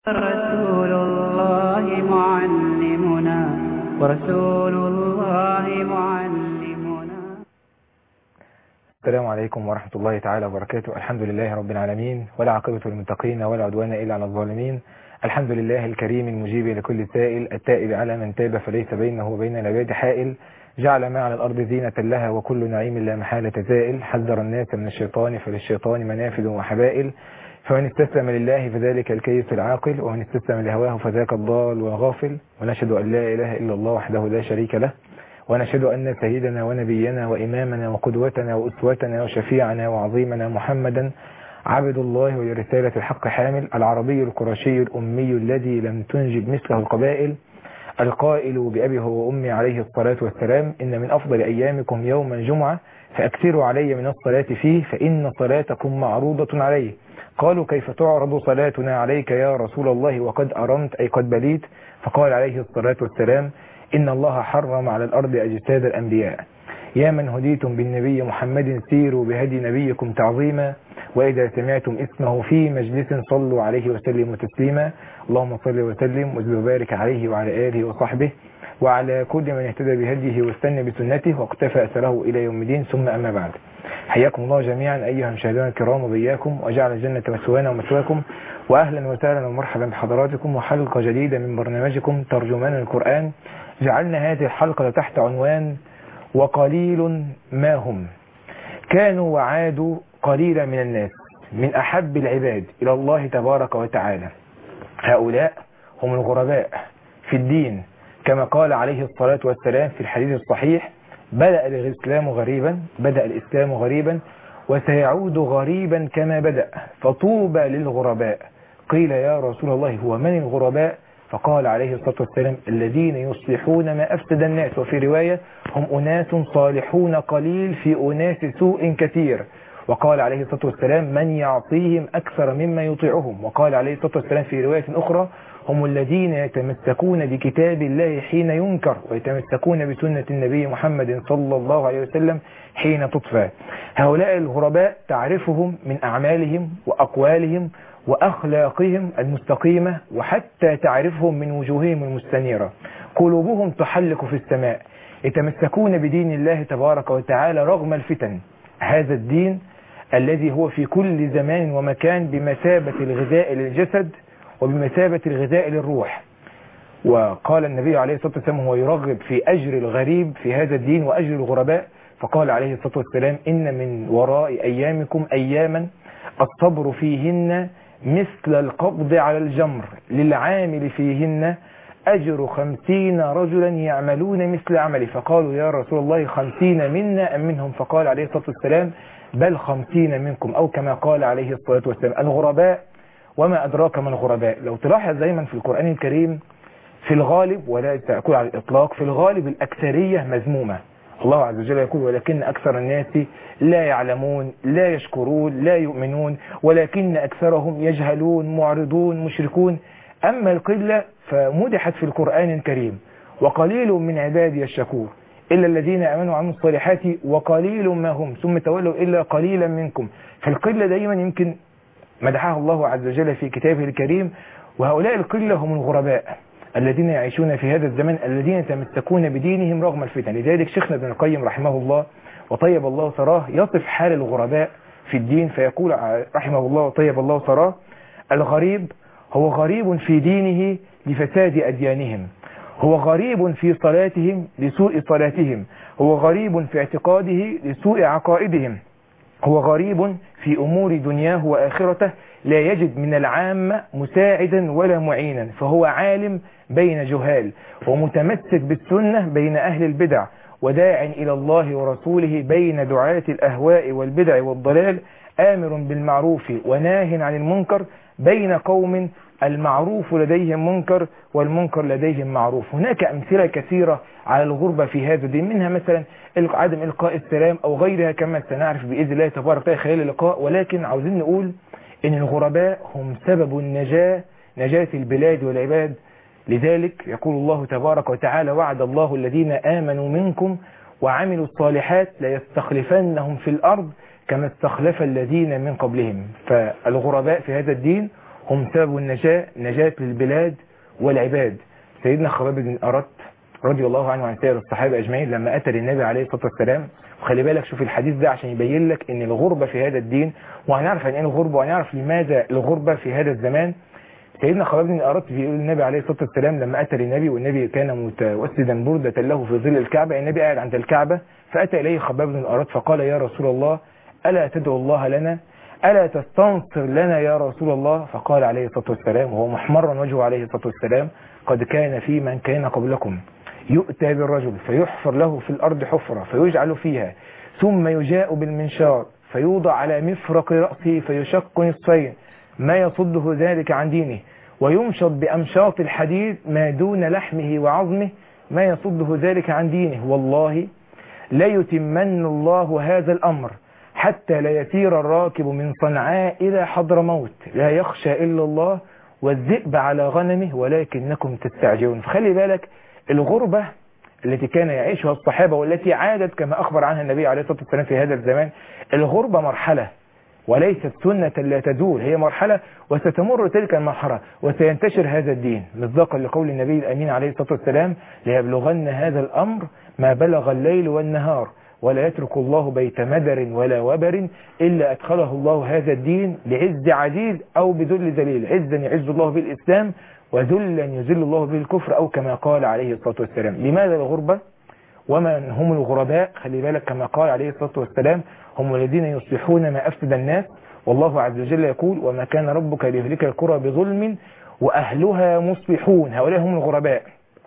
رسول الله معلمنا ورسول الله معلمنا السلام عليكم ورحمة الله تعالى وبركاته الحمد لله رب العالمين ولا عاقبة للمتقين ولا عدوان إلا على الظالمين الحمد لله الكريم المجيب لكل سائل التائب على من تاب فليس بينه وبين العباد حائل جعل ما على الأرض زينة لها وكل نعيم لا محالة زائل حذر الناس من الشيطان فللشيطان منافذ وحبائل فمن استسلم لله فذلك الكيس العاقل ومن استسلم لهواه فذاك الضال والغافل ونشهد أن لا إله إلا الله وحده لا شريك له ونشهد أن سيدنا ونبينا وإمامنا وقدوتنا وأسوتنا وشفيعنا وعظيمنا محمدا عبد الله ولرسالة الحق حامل العربي القرشي الأمي الذي لم تنجب مثله القبائل القائل بأبي هو وأمي عليه الصلاة والسلام إن من أفضل أيامكم يوم الجمعة فأكثروا علي من الصلاة فيه فإن صلاتكم معروضة عليه قالوا كيف تعرض صلاتنا عليك يا رسول الله وقد أرمت أي قد بليت فقال عليه الصلاة والسلام إن الله حرم على الأرض أجساد الأنبياء يا من هديتم بالنبي محمد سيروا بهدي نبيكم تعظيما وإذا سمعتم اسمه في مجلس صلوا عليه وسلموا تسليما اللهم صل وسلم وبارك عليه وعلى آله وصحبه وعلى كل من اهتدى بهديه واستنى بسنته واقتفى أثره إلى يوم الدين ثم أما بعد حياكم الله جميعا أيها المشاهدون الكرام وبياكم وجعل الجنة مثوانا ومثواكم وأهلا وسهلا ومرحبا بحضراتكم وحلقة جديدة من برنامجكم ترجمان القرآن جعلنا هذه الحلقة تحت عنوان وقليل ما هم كانوا وعادوا قليلا من الناس من أحب العباد إلى الله تبارك وتعالى هؤلاء هم الغرباء في الدين كما قال عليه الصلاة والسلام في الحديث الصحيح بدأ الإسلام غريبا بدأ الإسلام غريبا وسيعود غريبا كما بدأ فطوبى للغرباء قيل يا رسول الله هو من الغرباء فقال عليه الصلاة والسلام الذين يصلحون ما أفسد الناس وفي رواية هم أناس صالحون قليل في أناس سوء كثير وقال عليه الصلاة والسلام من يعطيهم أكثر مما يطيعهم وقال عليه الصلاة والسلام في رواية أخرى هم الذين يتمسكون بكتاب الله حين ينكر ويتمسكون بسنة النبي محمد صلى الله عليه وسلم حين تطفى هؤلاء الغرباء تعرفهم من أعمالهم وأقوالهم وأخلاقهم المستقيمة وحتى تعرفهم من وجوههم المستنيرة قلوبهم تحلق في السماء يتمسكون بدين الله تبارك وتعالى رغم الفتن هذا الدين الذي هو في كل زمان ومكان بمثابة الغذاء للجسد وبمثابة الغذاء للروح وقال النبي عليه الصلاة والسلام هو يرغب في أجر الغريب في هذا الدين وأجر الغرباء فقال عليه الصلاة والسلام إن من وراء أيامكم أياما الصبر فيهن مثل القبض على الجمر للعامل فيهن أجر خمسين رجلا يعملون مثل عملي فقالوا يا رسول الله خمسين منا أم منهم فقال عليه الصلاة والسلام بل خمسين منكم أو كما قال عليه الصلاة والسلام الغرباء وما أدراك ما الغرباء لو تلاحظ دايما في القرآن الكريم في الغالب ولا تأكل على الإطلاق في الغالب الأكثرية مذمومة الله عز وجل يقول ولكن أكثر الناس لا يعلمون لا يشكرون لا يؤمنون ولكن أكثرهم يجهلون معرضون مشركون أما القلة فمدحت في القرآن الكريم وقليل من عبادي الشكور إلا الذين أمنوا وعملوا الصالحات وقليل ما هم ثم تولوا إلا قليلا منكم فالقلة دايما يمكن مدحها الله عز وجل في كتابه الكريم وهؤلاء القلة هم الغرباء الذين يعيشون في هذا الزمن الذين يتمسكون بدينهم رغم الفتن لذلك شيخنا ابن القيم رحمه الله وطيب الله ثراه يصف حال الغرباء في الدين فيقول رحمه الله وطيب الله ثراه الغريب هو غريب في دينه لفساد أديانهم هو غريب في صلاتهم لسوء صلاتهم هو غريب في اعتقاده لسوء عقائدهم هو غريب في أمور دنياه وآخرته لا يجد من العامة مساعدا ولا معينا فهو عالم بين جهال ومتمسك بالسنة بين أهل البدع وداع إلى الله ورسوله بين دعاة الأهواء والبدع والضلال آمر بالمعروف وناه عن المنكر بين قوم المعروف لديهم منكر والمنكر لديهم معروف هناك أمثلة كثيرة على الغربة في هذا الدين منها مثلا عدم إلقاء السلام أو غيرها كما سنعرف بإذن الله تبارك وتعالى خلال اللقاء ولكن عاوزين نقول إن الغرباء هم سبب النجاة نجاة البلاد والعباد لذلك يقول الله تبارك وتعالى وعد الله الذين آمنوا منكم وعملوا الصالحات ليستخلفنهم في الأرض كما استخلف الذين من قبلهم فالغرباء في هذا الدين هم سبب النجاة نجاة للبلاد والعباد سيدنا خباب بن أرت رضي الله عنه وعن سائر الصحابة أجمعين لما أتى للنبي عليه الصلاة والسلام وخلي بالك شوف الحديث ده عشان يبين لك ان الغربة في هذا الدين وهنعرف عن ايه الغربة وهنعرف لماذا الغربة في هذا الزمان سيدنا خباب بن أرت بيقول النبي عليه الصلاة والسلام لما أتى للنبي والنبي كان متوسدا بردة له في ظل الكعبة النبي قاعد عند الكعبة فأتى إليه خباب بن أرت فقال يا رسول الله ألا تدعو الله لنا ألا تستنصر لنا يا رسول الله فقال عليه الصلاة والسلام وهو محمرا وجهه عليه الصلاة والسلام قد كان في من كان قبلكم يؤتى بالرجل فيحفر له في الأرض حفرة فيجعل فيها ثم يجاء بالمنشار فيوضع على مفرق رأسه فيشق نصفين ما يصده ذلك عن دينه ويمشط بأمشاط الحديد ما دون لحمه وعظمه ما يصده ذلك عن دينه والله لا يتمن الله هذا الأمر حتى لا يسير الراكب من صنعاء إلى حضرموت لا يخشى إلا الله والذئب على غنمه ولكنكم تستعجلون فخلي بالك الغربة التي كان يعيشها الصحابة والتي عادت كما أخبر عنها النبي عليه الصلاة والسلام في هذا الزمان الغربة مرحلة وليست سنة لا تزول هي مرحلة وستمر تلك المرحلة وسينتشر هذا الدين مصداقا لقول النبي الأمين عليه الصلاة والسلام ليبلغن هذا الأمر ما بلغ الليل والنهار ولا يترك الله بيت مدر ولا وبر إلا أدخله الله هذا الدين بعز عزيز أو بذل ذليل عزا يعز الله بالإسلام وذلا يذل الله به الكفر أو كما قال عليه الصلاة والسلام لماذا الغربة ومن هم الغرباء خلي بالك كما قال عليه الصلاة والسلام هم الذين يصلحون ما أفسد الناس والله عز وجل يقول وما كان ربك ليهلك القرى بظلم وأهلها مصلحون هؤلاء هم الغرباء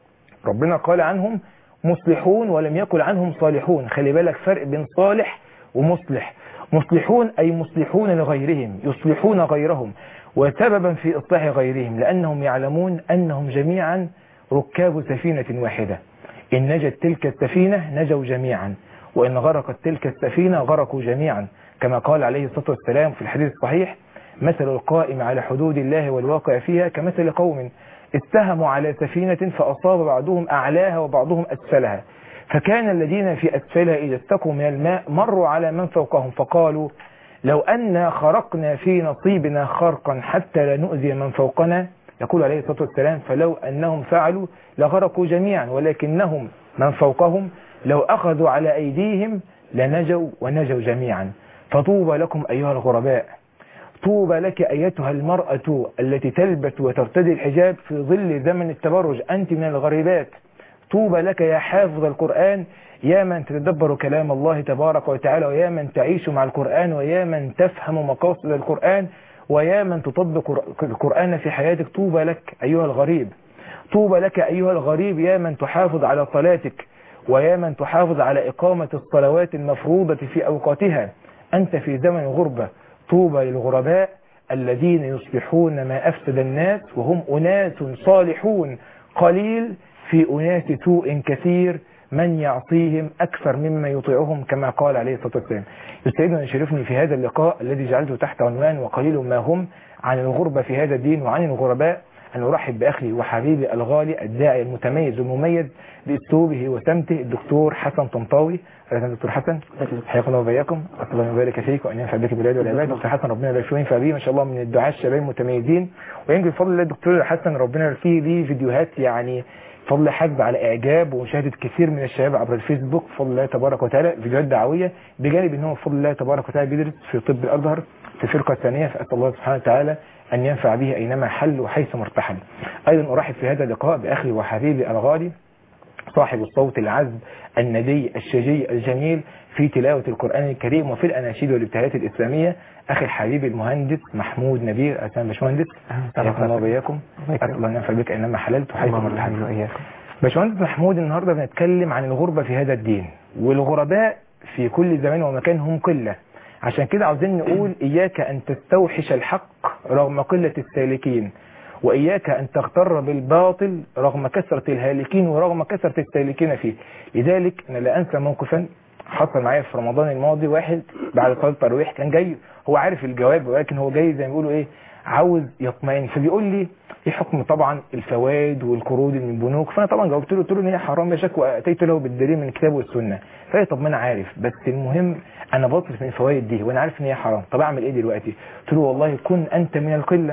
ربنا قال عنهم مصلحون ولم يقل عنهم صالحون خلي بالك فرق بين صالح ومصلح مصلحون أي مصلحون لغيرهم يصلحون غيرهم وسببا في إصلاح غيرهم لأنهم يعلمون أنهم جميعا ركاب سفينة واحدة إن نجت تلك السفينة نجوا جميعا وإن غرقت تلك السفينة غرقوا جميعا كما قال عليه الصلاة والسلام في الحديث الصحيح مثل القائم على حدود الله والواقع فيها كمثل قوم اتهموا على سفينة فأصاب بعضهم أعلاها وبعضهم أسفلها فكان الذين في أسفلها إذا استقوا من الماء مروا على من فوقهم فقالوا لو أن خرقنا في نصيبنا خرقا حتى لا نؤذي من فوقنا يقول عليه الصلاة والسلام فلو أنهم فعلوا لغرقوا جميعا ولكنهم من فوقهم لو أخذوا على أيديهم لنجوا ونجوا جميعا فطوبى لكم أيها الغرباء طوبى لك أيتها المرأة التي تلبس وترتدي الحجاب في ظل زمن التبرج أنت من الغريبات طوبى لك يا حافظ القرآن يا من تتدبر كلام الله تبارك وتعالى ويا من تعيش مع القرآن ويا من تفهم مقاصد القرآن ويا من تطبق القرآن في حياتك طوبى لك أيها الغريب طوبى لك أيها الغريب يا من تحافظ على صلاتك ويا من تحافظ على إقامة الصلوات المفروضة في أوقاتها أنت في زمن غربة طوبى للغرباء الذين يصلحون ما أفسد الناس وهم أناس صالحون قليل في أناس سوء كثير من يعصيهم أكثر مما يطيعهم كما قال عليه الصلاة والسلام يستعيدنا يشرفني في هذا اللقاء الذي جعلته تحت عنوان وقليل ما هم عن الغربة في هذا الدين وعن الغرباء أن أرحب بأخي وحبيبي الغالي الداعي المتميز والمميز بأسلوبه وسمته الدكتور حسن طنطاوي أهلا دكتور حسن حياكم الله وبياكم أسأل الله يبارك فيك وأن ينفع بك بالعباد والعباد دكتور حسن ربنا يبارك فيه وينفع بيه ما شاء الله من الدعاة الشباب المتميزين ويمكن بفضل الله الدكتور حسن ربنا يبارك فيه ليه فيديوهات يعني فضل حجب على اعجاب ومشاهده كثير من الشباب عبر الفيسبوك بفضل الله تبارك وتعالى فيديوهات دعويه بجانب ان هو بفضل الله تبارك وتعالى بيدرس في طب الازهر في الفرقه الثانيه فاسال الله سبحانه وتعالى ان ينفع به اينما حل وحيث ارتحل. ايضا ارحب في هذا اللقاء باخي وحبيبي الغالي صاحب الصوت العذب الندي الشجي الجميل في تلاوة القرآن الكريم وفي الأناشيد والابتهالات الإسلامية أخي الحبيب المهندس محمود نبيل أهلا باشمهندس حياكم الله وبياكم أسأل الله أن ينفع بك أينما حللت وحيث ارتحلت. باشمهندس محمود النهارده بنتكلم عن الغربة في هذا الدين والغرباء في كل زمان ومكان هم قلة عشان كده عاوزين نقول إياك أن تستوحش الحق رغم قلة السالكين وإياك أن تغتر بالباطل رغم كثرة الهالكين ورغم كثرة السالكين فيه لذلك أنا لا أنسى موقفا حصل معايا في رمضان الماضي واحد بعد صلاة التراويح كان جاي هو عارف الجواب ولكن هو جاي زي ما بيقولوا ايه عاوز يطمئن فبيقول لي ايه حكم طبعا الفوائد والقروض من البنوك فانا طبعا جاوبت له قلت له ان هي حرام لا شك واتيت له بالدليل من الكتاب والسنه فقال طب ما انا عارف بس المهم انا بصرف من الفوائد دي وانا عارف ان هي حرام طب اعمل ايه دلوقتي قلت له والله كن انت من القله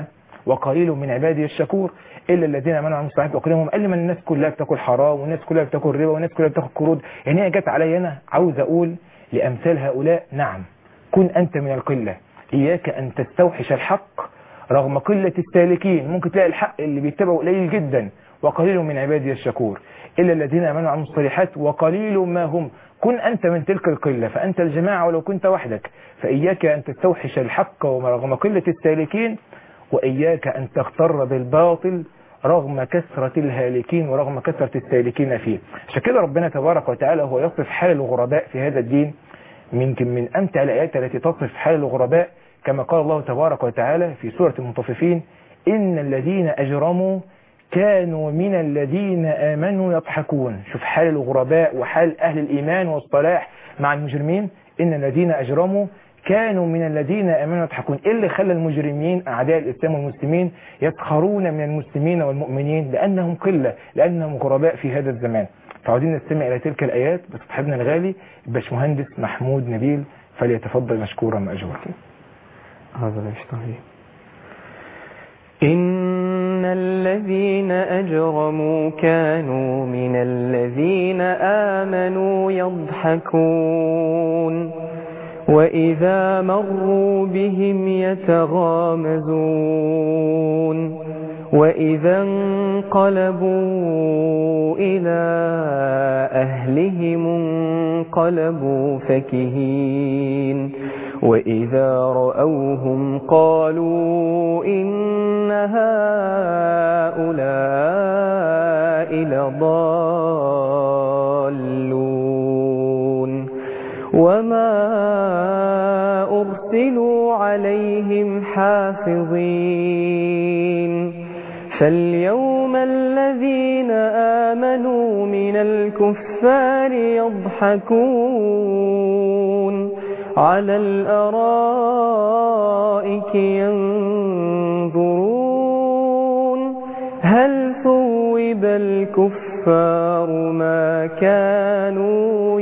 وقليل من عبادي الشكور الا الذين امنوا وعملوا الصالحات وقليل قال لي ما الناس كلها بتاكل حرام والناس كلها بتاكل ربا والناس كلها بتاخد قروض يعني هي جت عليا انا عاوز اقول لامثال هؤلاء نعم كن انت من القله اياك ان تستوحش الحق رغم قله السالكين ممكن تلاقي الحق اللي بيتبعه قليل جدا وقليل من عبادي الشكور إلا الذين آمنوا وعملوا الصالحات وقليل ما هم كن أنت من تلك القلة فأنت الجماعة ولو كنت وحدك فإياك أن تستوحش الحق ورغم قلة السالكين وإياك أن تغتر بالباطل رغم كثرة الهالكين ورغم كثرة السالكين فيه عشان كده ربنا تبارك وتعالى هو يصف حال الغرباء في هذا الدين يمكن من أمتع الآيات التي تصف حال الغرباء كما قال الله تبارك وتعالى في سورة المطففين إن الذين أجرموا كانوا من الذين آمنوا يضحكون شوف حال الغرباء وحال أهل الإيمان والصلاح مع المجرمين إن الذين أجرموا كانوا من الذين آمنوا يضحكون إيه اللي خلى المجرمين أعداء الإسلام والمسلمين يسخرون من المسلمين والمؤمنين لأنهم قلة لأنهم غرباء في هذا الزمان فعاوزين نستمع إلى تلك الآيات بس صاحبنا الغالي الباشمهندس محمود نبيل فليتفضل مشكورا مأجورا هذا الاشتهي إن الذين أجرموا كانوا من الذين آمنوا يضحكون وإذا مروا بهم يتغامزون وإذا انقلبوا إلى أهلهم انقلبوا فكهين وإذا رأوهم قالوا إن هؤلاء لضالون وما أرسلوا عليهم حافظين فاليوم الذين آمنوا من الكفار يضحكون على الأرائك ينظرون هل ثوب الكفار ما كانوا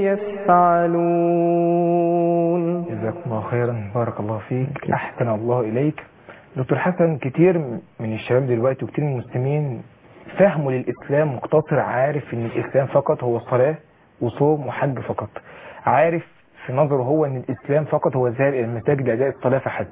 يفعلون جزاكم الله خيرا بارك الله فيك أحسن الله إليك دكتور حسن كتير من الشباب دلوقتي وكتير من المسلمين فهمه للإسلام مقتصر عارف إن الإسلام فقط هو صلاة وصوم وحج فقط عارف في نظره هو إن الإسلام فقط هو الذهاب إلى المساجد لأداء الصلاة فحسب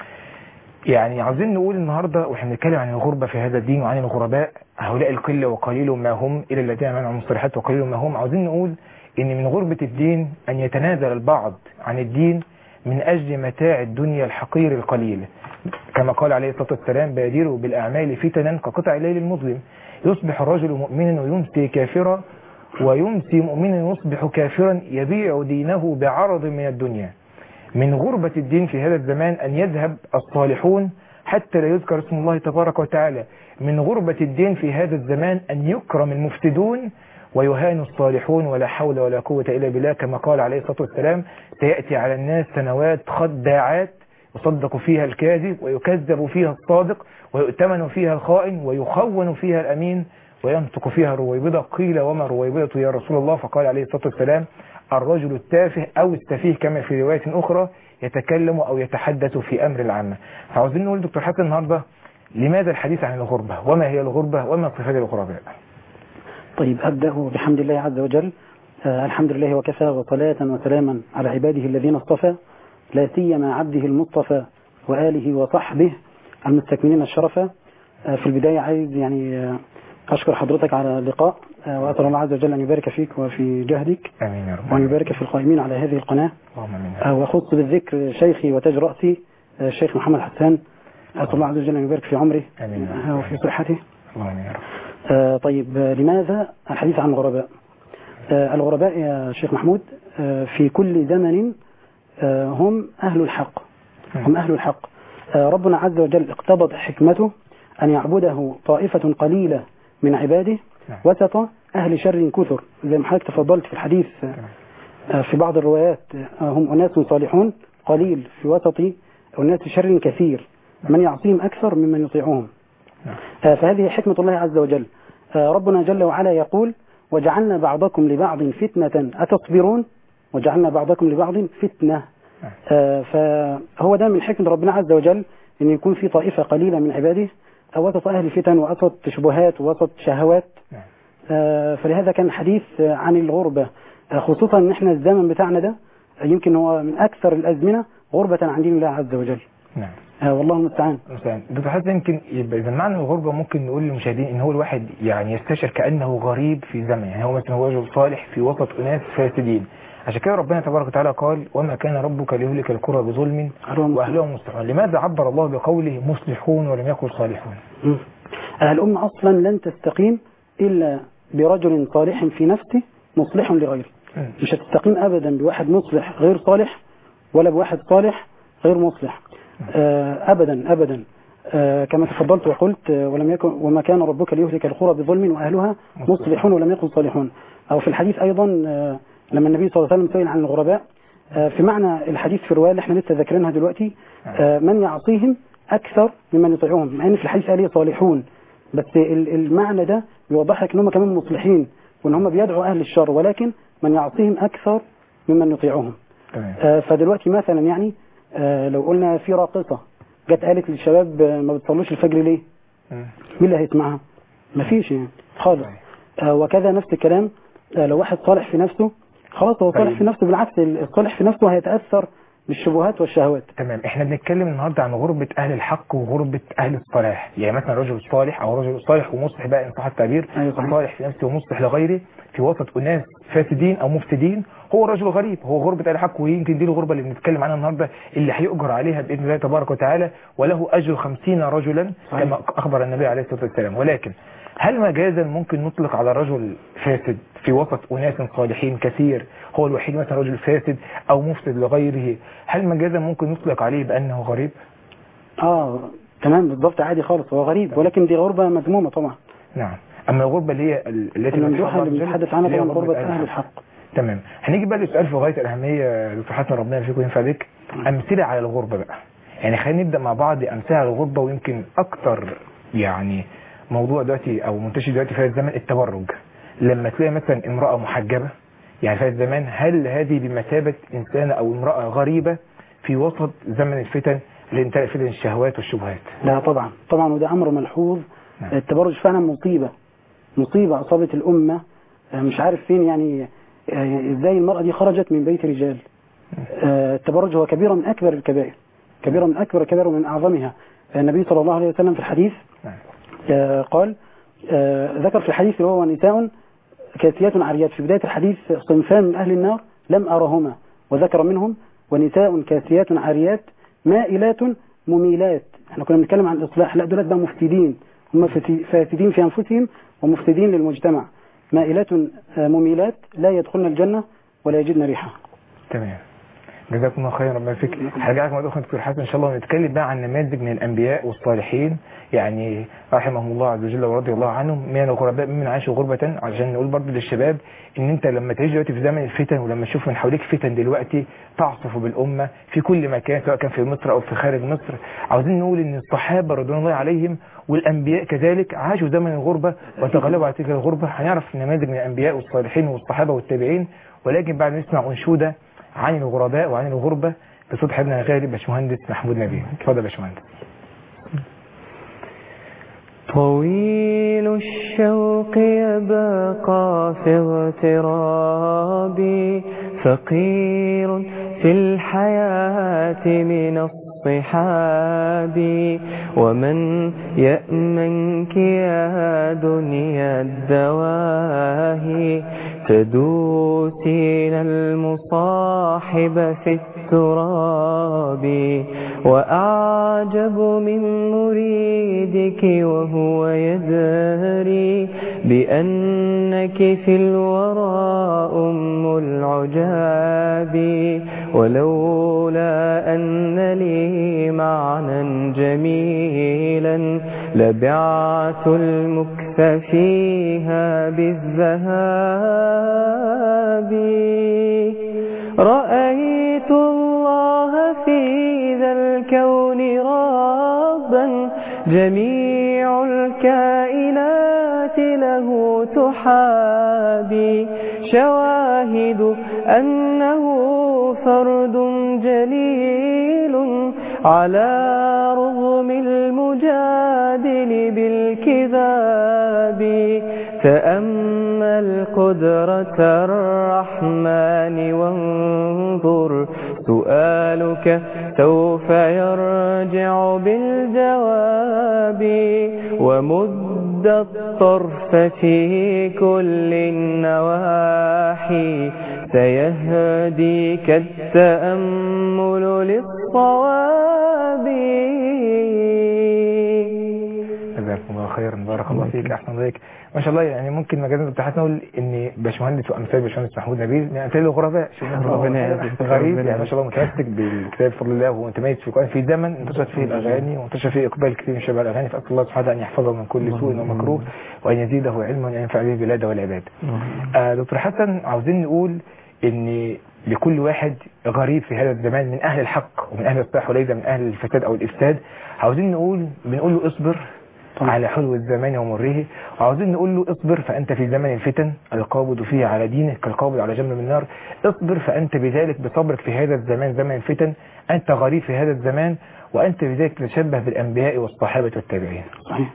يعني عاوزين نقول النهاردة واحنا بنتكلم عن الغربة في هذا الدين وعن الغرباء هؤلاء القلة وقليل ما هم إلى الذين منعوا المصطلحات وقليل ما هم عاوزين نقول إن من غربة الدين أن يتنازل البعض عن الدين من أجل متاع الدنيا الحقير القليل كما قال عليه الصلاة والسلام بادروا بالأعمال فتنا كقطع الليل المظلم يصبح الرجل مؤمنا ويمسي كافرا ويمسي مؤمنا يصبح كافرا يبيع دينه بعرض من الدنيا من غربة الدين في هذا الزمان أن يذهب الصالحون حتى لا يذكر اسم الله تبارك وتعالى من غربة الدين في هذا الزمان أن يكرم المفسدون ويهان الصالحون ولا حول ولا قوة إلا بالله كما قال عليه الصلاة والسلام سيأتي على الناس سنوات خداعات يصدق فيها الكاذب ويكذب فيها الصادق ويؤتمن فيها الخائن ويخون فيها الأمين وينطق فيها رويبضة قيل وما رويبضة يا رسول الله فقال عليه الصلاة والسلام الرجل التافه أو السفيه كما في رواية أخرى يتكلم أو يتحدث في أمر العامة فعاوزين نقول دكتور حسن النهاردة لماذا الحديث عن الغربة وما هي الغربة وما صفات الغرباء طيب أبدأ بحمد الله عز وجل آه الحمد لله وكفى وصلاة وسلاما على عباده الذين اصطفى لا سيما عبده المصطفى وآله وصحبه المستكملين الشرفة آه في البداية عايز يعني آه أشكر حضرتك على اللقاء آه وأسأل الله عز وجل أن يبارك فيك وفي جهدك آمين يا رب وأن يبارك في القائمين على هذه القناة اللهم آمين آه وأخص بالذكر شيخي وتاج رأسي آه الشيخ محمد حسان أسأل الله عز وجل أن يبارك في عمره آمين. آه وفي صحته اللهم آمين يا رب آه طيب آه لماذا الحديث عن الغرباء آه الغرباء يا شيخ محمود آه في كل زمن آه هم أهل الحق هم أهل الحق آه ربنا عز وجل اقتضت حكمته أن يعبده طائفة قليلة من عباده نعم. وسط أهل شر كثر زي ما حضرتك تفضلت في الحديث آه، في بعض الروايات آه، هم أناس صالحون قليل في وسط أناس شر كثير من يعصيهم أكثر ممن يطيعهم نعم. آه، فهذه حكمة الله عز وجل آه، ربنا جل وعلا يقول وجعلنا بعضكم لبعض فتنة أتصبرون وجعلنا بعضكم لبعض فتنة نعم. آه، فهو ده من حكمة ربنا عز وجل أن يكون في طائفة قليلة من عباده وسط أهل فتن ووسط شبهات ووسط شهوات نعم. آه، فلهذا كان الحديث آه، عن الغربة آه، خصوصا ان احنا الزمن بتاعنا ده آه، يمكن هو من اكثر الازمنه غربة عن دين الله عز وجل نعم آه، والله المستعان مثلا دكتور حسن يمكن يبقى اذا معنى الغربه ممكن نقول للمشاهدين ان هو الواحد يعني يستشعر كانه غريب في زمن يعني هو مثلا هو رجل صالح في وسط اناس فاسدين عشان كده ربنا تبارك وتعالى قال وما كان ربك ليهلك القرى بظلم أهلهم واهلهم مصلحون لماذا عبر الله بقوله مصلحون ولم يقل صالحون مم. آه، الأمة أصلا لن تستقيم إلا برجل صالح في نفسه مصلح لغيره مم. مش هتستقيم أبدا بواحد مصلح غير صالح ولا بواحد صالح غير مصلح آه، أبدا أبدا آه، كما تفضلت وقلت آه، ولم يكن وما كان ربك ليهلك القرى بظلم وأهلها مصلحون ولم يكن صالحون أو في الحديث أيضا آه، لما النبي صلى الله عليه وسلم سئل عن الغرباء آه، في معنى الحديث في الرواية اللي احنا لسه ذاكرينها دلوقتي آه، من يعصيهم أكثر ممن يطيعهم مع إن في الحديث قال إيه صالحون بس ال- المعنى ده بيوضح لك ان هم كمان مصلحين وان هم بيدعوا اهل الشر ولكن من يعصيهم اكثر ممن يطيعهم تمام آه، فدلوقتي مثلا يعني آه، لو قلنا في راقصه جت قالت للشباب آه، ما بتصلوش الفجر ليه؟ مم. مين اللي هيسمعها؟ مفيش يعني خالص طيب. آه، وكذا نفس الكلام آه، لو واحد صالح في نفسه خلاص هو صالح طيب. في نفسه بالعكس الصالح في نفسه هيتاثر بالشبهات والشهوات تمام احنا بنتكلم النهارده عن غربة اهل الحق وغربة اهل الصلاح يعني مثلا رجل صالح او رجل صالح ومصلح بقى ان صح التعبير أيوة صحيح. صالح في نفسه ومصلح لغيره في وسط اناس فاسدين او مفسدين هو رجل غريب هو غربة اهل الحق ويمكن دي الغربة اللي بنتكلم عنها النهارده اللي هيؤجر عليها باذن الله تبارك وتعالى وله اجر خمسين رجلا صحيح. كما اخبر النبي عليه الصلاه والسلام ولكن هل مجازا ممكن نطلق على رجل فاسد في وسط اناس صالحين كثير هو الوحيد مثلا رجل فاسد او مفسد لغيره هل مجازا ممكن نطلق عليه بانه غريب اه تمام بالضبط عادي خالص هو غريب ولكن دي غربه مذمومه طبعا نعم اما الغربه اللي هي ال- التي الممدوحه مدحها اللي الله عز وجل بنتحدث عنها اللي هي طبعا غربه اهل الحق تمام هنيجي بقى لسؤال في غايه الاهميه يا دكتور حسن ربنا يفيكم وينفع بك امثله على الغربه بقى يعني خلينا نبدا مع بعض امثله على الغربه ويمكن اكتر يعني موضوع دلوقتي او منتشر دلوقتي في هذا الزمن التبرج لما تلاقي مثلا امراه محجبه يعني في هذا الزمان هل هذه بمثابه انسانه او امراه غريبه في وسط زمن الفتن اللي انتهى فتن الشهوات والشبهات لا طبعا طبعا وده امر ملحوظ نعم. التبرج فعلا مصيبه مصيبه اصابت الامه آه، مش عارف فين يعني آه، ازاي المراه دي خرجت من بيت رجال آه، التبرج هو كبيره من اكبر الكبائر كبيره من اكبر الكبائر ومن اعظمها النبي صلى الله عليه وسلم في الحديث نعم آه، قال آه، ذكر في الحديث اللي هو نساء كاسيات عاريات في بداية الحديث صنفان من أهل النار لم أرهما وذكر منهم ونساء كاسيات عاريات مائلات مميلات احنا كنا بنتكلم عن الإصلاح لا دولت بقى مفسدين هم فاسي- فاسدين في أنفسهم ومفسدين للمجتمع مائلات آه، مميلات لا يدخلن الجنة ولا يجدن ريحها تمام جزاكم الله خيرا ربنا يفيك هرجع لكم اخوة دكتور حسن ان شاء الله ونتكلم بقى عن نماذج من الانبياء والصالحين يعني رحمهم الله عز وجل ورضي الله عنهم من الغرباء ممن عاشوا غربة عشان نقول برضه للشباب ان انت لما تعيش دلوقتي في زمن الفتن ولما تشوف من حواليك فتن دلوقتي تعصف بالامه في كل مكان سواء كان في مصر او في خارج مصر عاوزين نقول ان الصحابه رضوان الله عليهم والانبياء كذلك عاشوا زمن الغربه وتغلبوا على تلك الغربه هنعرف نماذج من الانبياء والصالحين والصحابه والتابعين ولكن بعد ما نسمع انشوده عن الغرباء وعن الغربة بصوت حبيبنا الغالي باشمهندس محمود نبيل اتفضل يا باشمهندس طويل الشوق يبقى في اغترابي فقير في الحياة من الصحاب ومن يأمنك يا دنيا الدواهي تدوسين المصاحب في التراب وأعجب من مريدك وهو يدري بأنك في الورى أم العجاب ولولا أن لي معنى جميلا لبعت المكث فيها بالذهاب رأيت الله في ذا الكون ربا جميع الكائنات له تحابي شواهد أنه فرد جليل على رغم المجادل بالكذاب تأمل قدرة الرحمن وانظر سؤالك سوف يرجع بالجواب ومد الطرف في كل النواحي سيهديك التأمل للصواب جزاكم الله خيرا بارك الله فيك احسن الله ما شاء الله يعني ممكن مجازا بتاعتنا نقول ان باشمهندس وامثال باشمهندس محمود نبيل من امثال الغرباء شيء ربنا يعزك. غريب ربنا يعني ما شاء الله متمسك بالكتاب بفضل الله ومتميز في القران في زمن انتشرت فيه الاغاني وانتشر فيه اقبال كثير من شباب الاغاني فاسال الله سبحانه ان يحفظه من كل سوء ومكروه وان يزيده علما وان ينفع به البلاد والعباد آه دكتور حسن عاوزين نقول ان لكل واحد غريب في هذا الزمان من اهل الحق ومن اهل الصلاح وليس من اهل الفساد او الافساد عاوزين نقول بنقول له اصبر طبعا. على حلو الزمان ومره وعاوزين نقول له اصبر فانت في زمن الفتن القابض فيه على دينك كالقابض على جنب من النار اصبر فانت بذلك بصبرك في هذا الزمان زمن الفتن انت غريب في هذا الزمان وانت بذلك تتشبه بالانبياء والصحابه والتابعين صحيح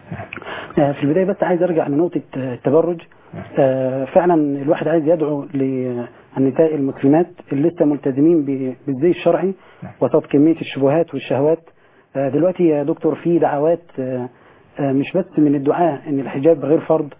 آه، في البداية بس عايز أرجع لنقطة آه، التبرج آه، فعلا الواحد عايز يدعو للنساء المسلمات اللي لسه ملتزمين ب- بالزي الشرعي وسط كمية الشبهات والشهوات آه، دلوقتي يا دكتور في دعوات آه، آه، مش بس من الدعاء ان الحجاب غير فرض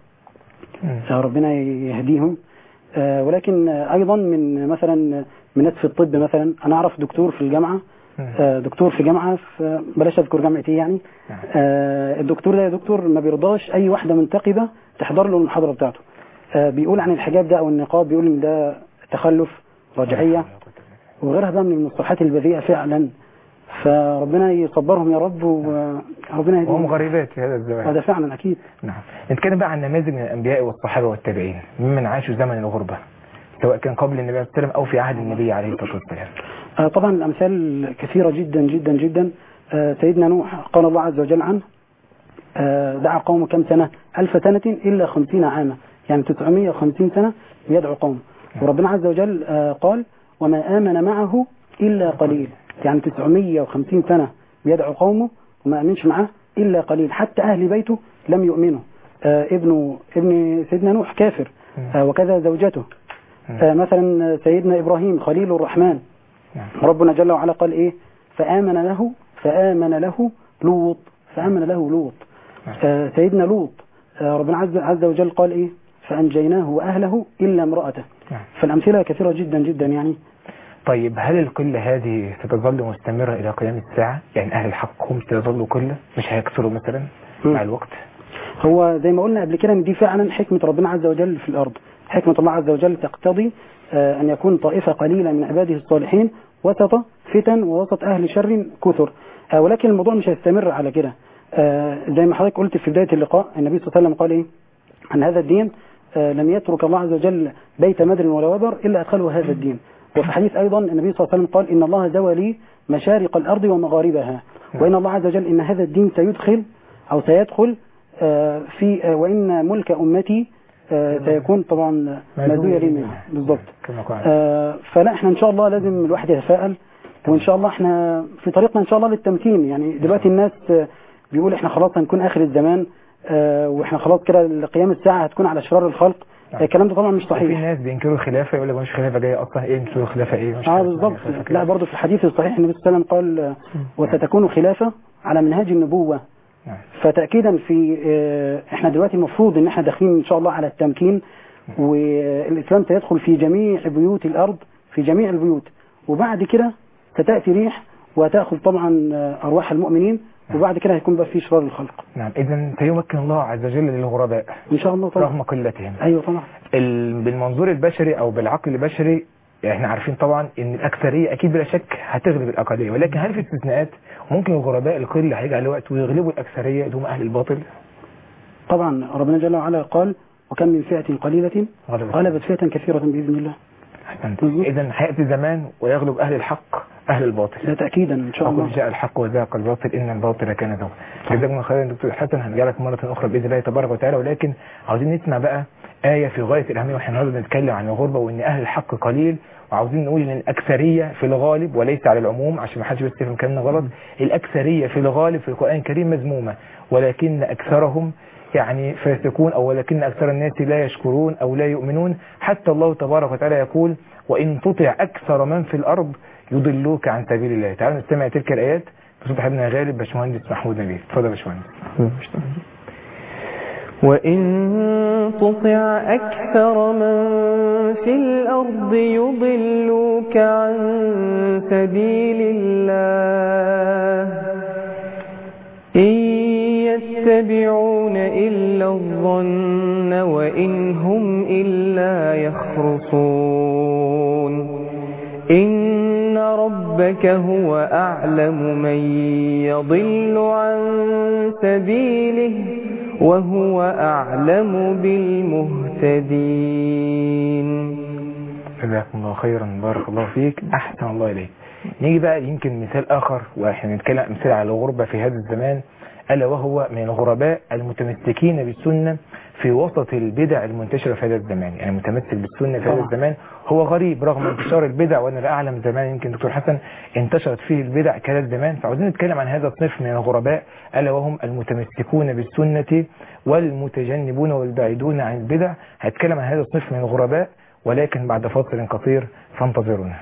آه، ربنا يهديهم آه، ولكن آه، ايضا من مثلا من ناس في الطب مثلا انا اعرف دكتور في الجامعه آه، دكتور في جامعه في بلاش اذكر جامعه ايه يعني آه، الدكتور ده يا دكتور ما بيرضاش اي واحده منتقبه تحضر له المحاضره بتاعته آه، بيقول عن الحجاب ده او النقاب بيقول ان ده تخلف رجعيه وغيرها بقى من المصطلحات البذيئه فعلا فربنا يصبرهم يا رب وربنا وهم يهديهم غريبات في هذا الزمان هذا فعلا اكيد نعم نتكلم بقى عن نماذج من الانبياء والصحابه والتابعين ممن عاشوا زمن الغربه سواء كان قبل النبي عليه الصلاه والسلام او في عهد النبي عليه الصلاه والسلام آه، طبعا الأمثال كثيرة جدا جدا جدا آه، سيدنا نوح قال الله عز وجل عنه آه، دعا قومه كم سنة ألف سنة إلا خمسين عاما يعني 950 سنة يدعو قومه وربنا عز وجل آه، قال وما آمن معه إلا قليل يعني 950 سنة بيدعو قومه وما آمنش معه إلا قليل حتى أهل بيته لم يؤمنوا آه، ابن ابن سيدنا نوح كافر آه، وكذا زوجته آه، مثلا سيدنا إبراهيم خليل الرحمن نعم. ربنا جل وعلا قال ايه فآمن له فآمن له لوط فآمن له لوط آه سيدنا لوط آه ربنا عز, عز وجل قال ايه فأنجيناه وأهله إلا امرأته نعم. فالأمثلة كثيرة جدا جدا يعني طيب هل القلة هذه ستظل مستمرة إلى قيام الساعة؟ يعني أهل الحق هم سيظلوا قلة مش هيكثروا مثلا مم. مع الوقت؟ هو زي ما قلنا قبل كده ان دي فعلا حكمة ربنا عز وجل في الأرض حكمة الله عز وجل تقتضي آه، أن يكون طائفة قليلة من عباده الصالحين وسط فتن ووسط أهل شر كثر آه، ولكن الموضوع مش هيستمر على كده آه، زي ما حضرتك قلت في بداية اللقاء النبي صلى الله عليه وسلم قال إيه عن هذا الدين آه، لم يترك الله عز وجل بيت مدر ولا وبر إلا أدخله هذا الدين وفي حديث أيضا النبي صلى الله عليه وسلم قال إن الله زوى لي مشارق الأرض ومغاربها وإن الله عز وجل إن هذا الدين سيدخل أو سيدخل آه، في آه، وإن ملك أمتي آه، سيكون طبعا مزوية لي منها بالضبط كما قال آه، فلا احنا ان شاء الله لازم الواحد يتفائل وان شاء الله احنا في طريقنا ان شاء الله للتمكين يعني دلوقتي الناس آه، بيقول احنا خلاص هنكون اخر الزمان آه، واحنا خلاص كده قيام الساعه هتكون على شرار الخلق نعم. الكلام ده طبعا مش في صحيح ناس بينكروا الخلافة يقول لك مش خلافة جاية أصلا إيه مش الخلافة إيه مش اه عارف بالظبط يعني خلافة كده. لا برضه في الحديث الصحيح النبي صلى الله عليه وسلم قال آه، وستكون خلافه على منهاج النبوه نعم. فتأكيدا في آه، احنا دلوقتي المفروض ان احنا داخلين ان شاء الله على التمكين والاسلام سيدخل في جميع بيوت الارض في جميع البيوت وبعد كده ستأتي ريح وتأخذ طبعا آه، ارواح المؤمنين وبعد كده هيكون بقى في شرار الخلق نعم إذا سيمكن الله عز وجل للغرباء ان شاء الله طبعا رغم قلتهم ايوه طبعا ال- بالمنظور البشري او بالعقل البشري احنا عارفين طبعا ان الاكثريه اكيد بلا شك هتغلب الاقليه ولكن هل في استثناءات ممكن الغرباء القله هيجي على وقت ويغلبوا الاكثريه اللي هم اهل الباطل طبعا ربنا جل وعلا قال وكم من فئة قليلة غلبت. غلبت فئة كثيرة بإذن الله احسنت مظبوط. اذا هياتي زمان ويغلب اهل الحق اهل الباطل لا تأكيدا إن شاء وقل الله جاء الحق وزهق الباطل ان الباطل كان زهوقا جزاكم الله خيرا دكتور حسن هنرجع لك مره اخرى باذن الله تبارك وتعالى ولكن عاوزين نسمع بقى آية في غاية الأهمية واحنا النهارده بنتكلم عن الغربة وإن أهل الحق قليل وعاوزين نقول إن الأكثرية في الغالب وليس على العموم عشان ما حدش بس يفهم كلامنا غلط الأكثرية في الغالب في القرآن الكريم مذمومة ولكن أكثرهم يعني فاسقون أو ولكن أكثر الناس لا يشكرون أو لا يؤمنون حتى الله تبارك وتعالى يقول وإن تطع أكثر من في الأرض يضلوك عن سبيل الله تعالوا نستمع تلك الآيات بصوت حبيبنا غالب باشمهندس محمود نبيل اتفضل يا باشمهندس وإن تطع أكثر من في الأرض يضلوك عن سبيل الله إن يتبعون إلا الظن وإن هم إلا يخرصون إن ربك هو أعلم من يضل عن سبيله وهو أعلم بالمهتدين جزاكم الله خيرا بارك الله فيك احسن الله اليك نيجي بقى يمكن مثال اخر واحنا نتكلم امثله على الغربه في هذا الزمان الا وهو من الغرباء المتمسكين بالسنه في وسط البدع المنتشره في هذا الزمان يعني متمسك بالسنه في هذا طبعا. الزمان هو غريب رغم انتشار البدع وانا لا اعلم زمان يمكن دكتور حسن انتشرت فيه البدع كذا زمان فعاوزين نتكلم عن هذا الصنف من الغرباء الا وهم المتمسكون بالسنه والمتجنبون والبعيدون عن البدع هتكلم عن هذا الصنف من الغرباء ولكن بعد فاصل قصير فانتظرونا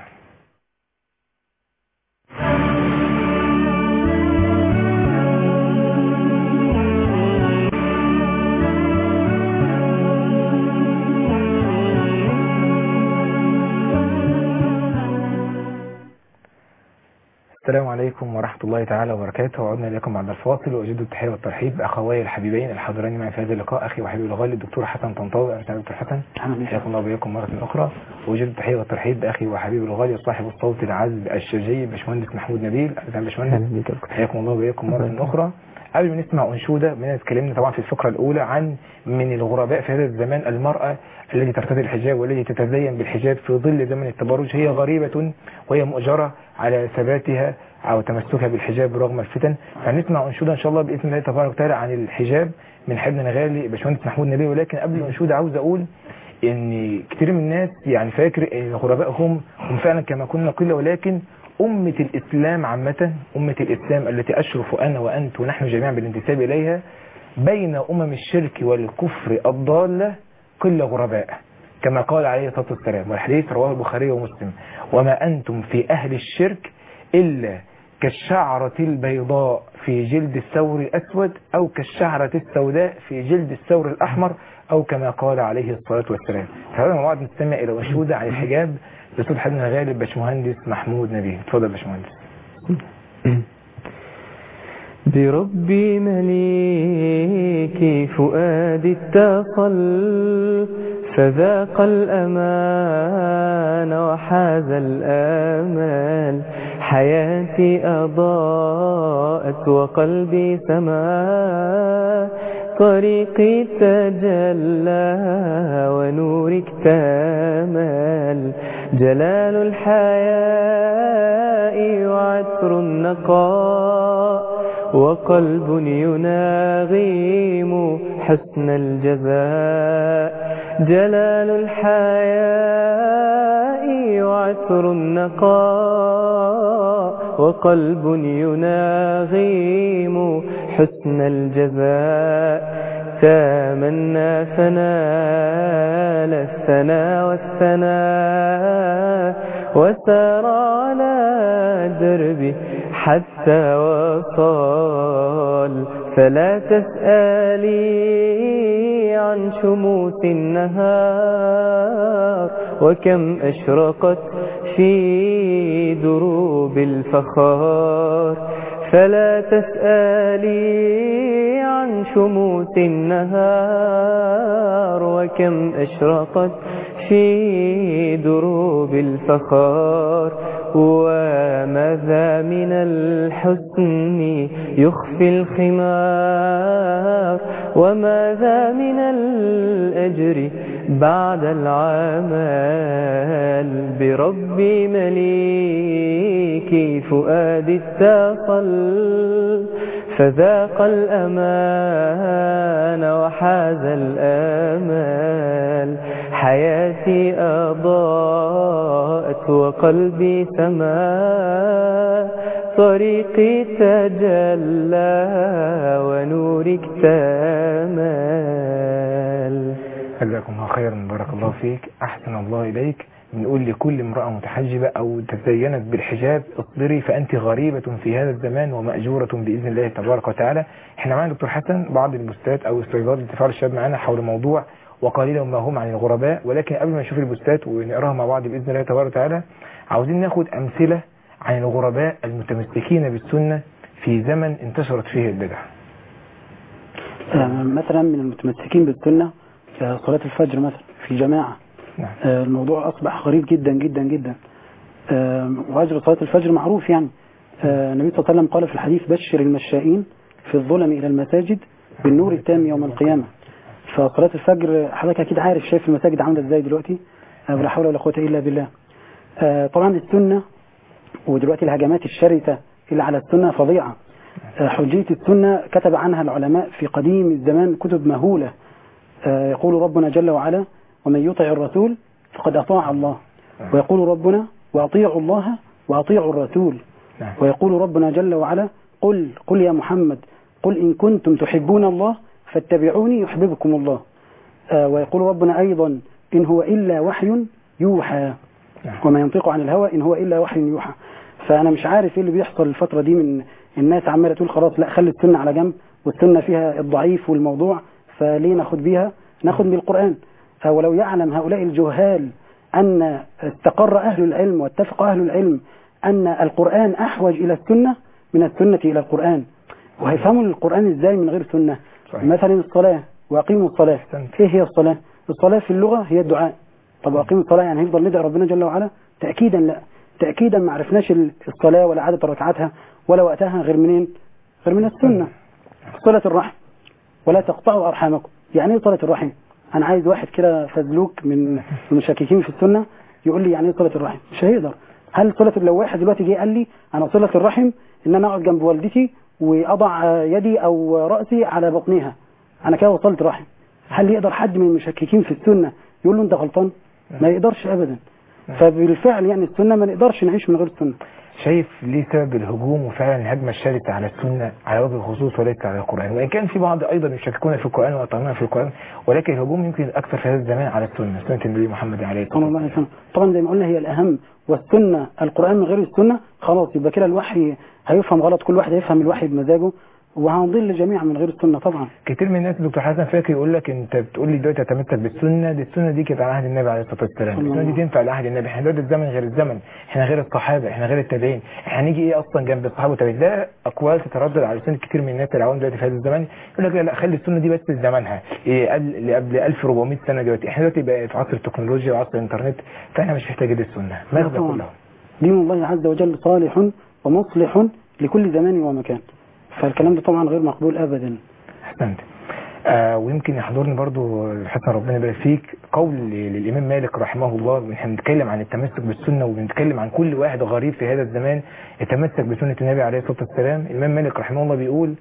السلام عليكم ورحمة الله تعالى وبركاته وعدنا إليكم بعد الفاصل وأجد التحية والترحيب بأخوي الحبيبين الحاضرين معي في هذا اللقاء أخي وحبيبي الغالي الدكتور حسن طنطاوي أهلا وسهلا دكتور حسن أهلا بك. حياكم الله وبياكم مرة أخرى وأجد التحية والترحيب بأخي وحبيبي الغالي صاحب الصوت العذب الشجي باشمهندس محمود نبيل أهلا وسهلا باشمهندس أهلا بك يا دكتور. حياكم الله وبياكم مرة أخرى قبل ما نسمع أنشودة من اتكلمنا طبعا في الفقرة الأولى عن من الغرباء في هذا الزمان المرأة التي ترتدي الحجاب والتي تتزين بالحجاب في ظل زمن التبرج هي غريبة وهي مؤجرة على ثباتها أو تمسكها بالحجاب رغم الفتن فنسمع أنشودة إن شاء الله بإذن الله تبارك وتعالى عن الحجاب من حبنا الغالي باشمهندس محمود نبيل ولكن قبل الأنشودة عاوز أقول ان كتير من الناس يعني فاكر ان الغرباء هم هم فعلا كما كنا قلة ولكن أمة الإسلام عامة أمة الإسلام التي أشرف أنا وأنت ونحن جميعا بالانتساب إليها بين أمم الشرك والكفر الضالة قلة غرباء كما قال عليه الصلاة والسلام والحديث رواه البخاري ومسلم وما أنتم في أهل الشرك إلا كالشعرة البيضاء في جلد الثور الأسود أو كالشعرة السوداء في جلد الثور الأحمر أو كما قال عليه الصلاة والسلام فهذا مع بعض نستمع إلى أنشودة عن الحجاب بصوت حبنا الغالب باشمهندس محمود نبيه اتفضل يا باشمهندس بربي مليكي فؤادي اتصل فذاق الأمان وحاز الآمال حياتي أضاءت وقلبي سما طريقي تجلى ونورك تمال جلال الحياء وعطر النقاء وقلب يناغيم حسن الجزاء جلال الحياء وعطر النقاء وقلب يناغيم حسن الجزاء تمنى فنال الثنا والثناء وسار على دربه حتى وصال فلا تسألي عن شموس النهار وكم أشرقت في دروب الفخار فلا تسألي عن شموس النهار وكم أشرقت في دروب الفخار وماذا من الحسن يخفي الخمار وماذا من الأجر بعد العمل بربي مليكي فؤادي اتصل فذاق الأمان وحاز الآمال حياتي أضاءت وقلبي سما طريقي تجلى ونورك تمال جزاكم الله خيرا بارك الله فيك احسن الله اليك بنقول لكل امرأة متحجبة او تزينت بالحجاب اصبري فانت غريبة في هذا الزمان ومأجورة باذن الله تبارك وتعالى احنا معانا دكتور حسن بعض البوستات او استعراضات اللي تفاعل الشباب معانا حول موضوع وقليلا ما هم عن الغرباء ولكن قبل ما نشوف البوستات ونقراها مع بعض باذن الله تبارك وتعالى عاوزين ناخد امثلة عن الغرباء المتمسكين بالسنة في زمن انتشرت فيه البدع آه، مثلا من المتمسكين بالسنة آه، صلاة الفجر مثلا في جماعة نعم آه، الموضوع أصبح غريب جدا جدا جدا آه، وأجر صلاة الفجر معروف يعني آه، النبي صلى الله عليه وسلم قال في الحديث بشر المشائين في الظلم إلى المساجد بالنور التام يوم القيامة فصلاة الفجر حضرتك أكيد عارف شايف المساجد عاملة إزاي دلوقتي آه، ولا حول ولا قوة إلا بالله آه، طبعا السنة ودلوقتي الهجمات الشرسة اللي على السنة فظيعة آه، حجية السنة كتب عنها العلماء في قديم الزمان كتب مهولة آه، يقول ربنا جل وعلا ومن يطع الرسول فقد أطاع الله ويقول ربنا وأطيعوا الله وأطيعوا الرسول نعم ويقول ربنا جل وعلا قل قل يا محمد قل إن كنتم تحبون الله فاتبعوني يحببكم الله آه، ويقول ربنا أيضا إن هو إلا وحي يوحى نعم. وما ينطق عن الهوى إن هو إلا وحي يوحى فأنا مش عارف إيه اللي بيحصل الفترة دي من الناس عمالة تقول خلاص لا خلي السنة على جنب والسنة فيها الضعيف والموضوع فليه ناخد بيها ناخد بالقرآن آه، ولو يعلم هؤلاء الجهال أن استقر أهل العلم واتفق أهل العلم أن القرآن أحوج إلى السنة من السنة إلى القرآن وهيفهموا القرآن إزاي من غير سنة صحيح. مثلا الصلاة وأقيموا الصلاة أحسنت. إيه هي الصلاة الصلاة في اللغة هي الدعاء طب وأقيموا الصلاة يعني هيفضل ندعي ربنا جل وعلا تأكيدا لا تأكيدا ما عرفناش ال- الصلاة ولا عدد ركعاتها ولا وقتها غير منين غير من السنة صلة الرحم ولا تقطعوا أرحامكم يعني ايه صلة الرحم أنا عايز واحد كده فزلوك من المشككين في السنة يقول لي يعني ايه صلة الرحم مش هيقدر هل صلة لو واحد دلوقتي جه قال لي أنا صلة الرحم إن أنا أقعد جنب والدتي وأضع آه، يدي أو رأسي على بطنها أنا كده وصلت رحم هل يقدر حد من المشككين في السنة يقول له أنت غلطان ما يقدرش أبدا فبالفعل يعني السنة ما نقدرش نعيش من غير السنة شايف ليه سبب الهجوم وفعلا الهجمة الشرسة على السنة على وجه الخصوص وليس على القرآن وإن كان في بعض أيضا يشككون في القرآن ويطعنون في القرآن ولكن الهجوم يمكن الأكثر في هذا الزمان على السنة سنة النبي محمد عليه الصلاة صلى الله عليه وسلم طبعا زي ما قلنا هي الأهم والسنة القرآن من غير السنة خلاص يبقى كده الوحي هيفهم غلط كل واحد هيفهم الوحي بمزاجه وهنضل جميعا من غير السنة طبعا كتير من الناس دكتور حسن فاكر يقول لك انت بتقول لي دلوقتي اتمسك بالسنه دي السنه دي كانت على عهد النبي عليه الصلاه والسلام صلى الله السنه دي عليه تنفع لعهد النبي احنا دلوقتي الزمن غير الزمن احنا غير الصحابه احنا غير التابعين احنا هنيجي ايه اصلا جنب الصحابه والتابعين ده اقوال تتردد على لسان كتير من الناس العوام دلوقتي في هذا الزمان يقول لك لا لا خلي السنه دي بس لزمانها إيه قبل اللي قبل 1400 سنه دلوقتي احنا دلوقتي بقى في عصر التكنولوجيا وعصر الانترنت فاحنا مش محتاجين للسنه ماذا طبعاً. كلها دين الله عز وجل صالح ومصلح لكل زمان ومكان فالكلام ده طبعا غير مقبول أبدا احسنت آه ويمكن يحضرني برضو حسن ربنا يبارك فيك قول للامام مالك رحمه الله احنا بنتكلم عن التمسك بالسنه وبنتكلم عن كل واحد غريب في هذا الزمان يتمسك بسنه النبي عليه الصلاه والسلام الامام مالك رحمه الله بيقول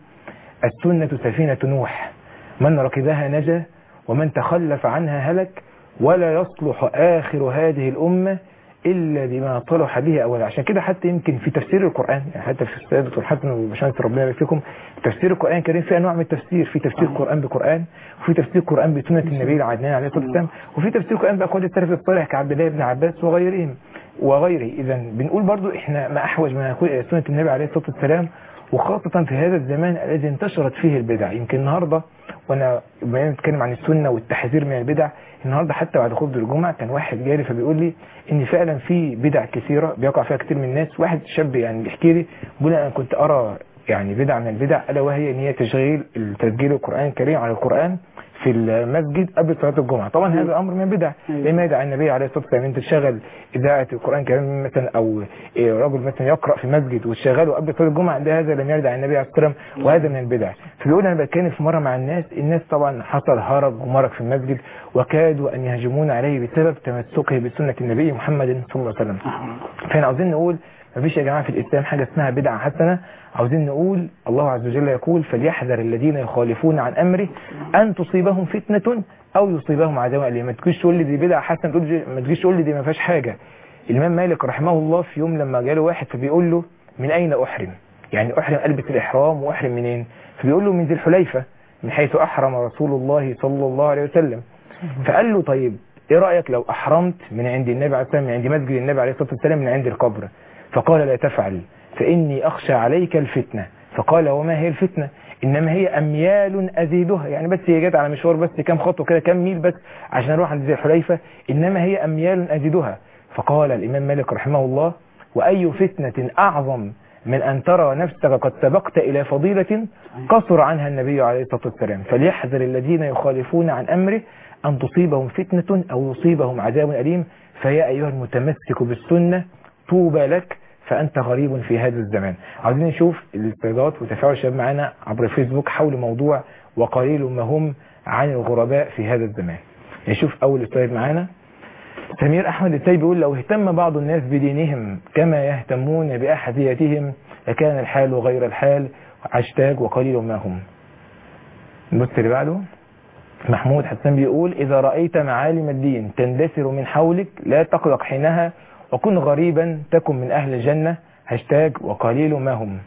السنه سفينه نوح من ركبها نجا ومن تخلف عنها هلك ولا يصلح اخر هذه الامه الا بما صلح به اولا عشان كده حتى يمكن في تفسير القران يعني حتى في السيد دكتور حسن وباشمهندس ربنا يبارك فيكم تفسير القران الكريم فيها نوع من التفسير في تفسير القران بقران وفي تفسير القران بسنه النبي العدنان عليه الصلاه والسلام وفي تفسير القران باقوال السلف الصالح كعبد الله بن عباس وغيرهم وغيره اذا بنقول برضو احنا ما احوج ما يكون إلى سنه النبي عليه الصلاه والسلام وخاصة في هذا الزمان الذي انتشرت فيه البدع يمكن النهاردة وانا بما نتكلم عن السنة والتحذير من البدع النهاردة حتى بعد خطبة الجمعة كان واحد جاري فبيقول لي ان فعلا في بدع كثيرة بيقع فيها كتير من الناس واحد شاب يعني بيحكي لي بيقول انا كنت ارى يعني بدع من البدع الا وهي ان هي تشغيل تسجيل القرآن الكريم على القرآن في المسجد قبل صلاة الجمعة طبعا هذا امر من البدع أيوة. لما يدعى النبي عليه الصلاة والسلام انت تشغل اذاعة القرآن الكريم مثلا او إيه رجل مثلا يقرأ في مسجد وتشغله قبل صلاة الجمعة ده هذا لم يرد عن النبي عليه الصلاة والسلام وهذا من البدع فبيقول انا بتكلم في مرة مع الناس الناس طبعا حصل هرج ومرج في المسجد وكادوا ان يهجمون عليه بسبب تمسكه بسنة النبي محمد صلى الله عليه وسلم فاحنا عاوزين نقول مفيش يا جماعة في الإسلام حاجة اسمها بدعة حسنة عاوزين نقول الله عز وجل يقول فليحذر الذين يخالفون عن أمره أن تصيبهم فتنة أو يصيبهم عذاب أليم ما تجيش تقول لي دي بدعة حسنة تقول لي- ما تجيش تقول لي دي ما فيهاش حاجة الإمام مالك رحمه الله في يوم لما جاله واحد فبيقول له من أين أحرم يعني أحرم ألبس الإحرام وأحرم منين فبيقول له من ذي الحليفة من حيث أحرم رسول الله صلى الله عليه وسلم فقال له طيب ايه رأيك لو احرمت من عند النبي عليه الصلاة والسلام من عند مسجد النبي عليه الصلاة والسلام من عند القبر فقال لا تفعل فإني أخشى عليك الفتنة فقال وما هي الفتنة إنما هي أميال أزيدها يعني بس هي جت على مشوار بس كام خطوة كده كام ميل بس عشان أروح عند ذي الحليفة إنما هي أميال أزيدها فقال الإمام مالك رحمه الله وأي فتنة أعظم من أن ترى نفسك قد سبقت إلى فضيلة قصر عنها النبي عليه الصلاة والسلام فليحذر الذين يخالفون عن أمره أن تصيبهم فتنة أو يصيبهم عذاب أليم فيا أيها المتمسك بالسنة طوبى لك فأنت غريب في هذا الزمان عاوزين نشوف الاستعداد وتفاعل الشباب معنا عبر الفيسبوك حول موضوع وقليل ما هم عن الغرباء في هذا الزمان نشوف أول استعداد معنا سمير أحمد التاي بيقول لو اهتم بعض الناس بدينهم كما يهتمون بأحذيتهم لكان الحال غير الحال هاشتاج وقليل ما هم البص اللي بعده محمود حسان بيقول إذا رأيت معالم الدين تندثر من حولك لا تقلق حينها وكن غريبا تكن من أهل الجنة هاشتاج وقليل ما هم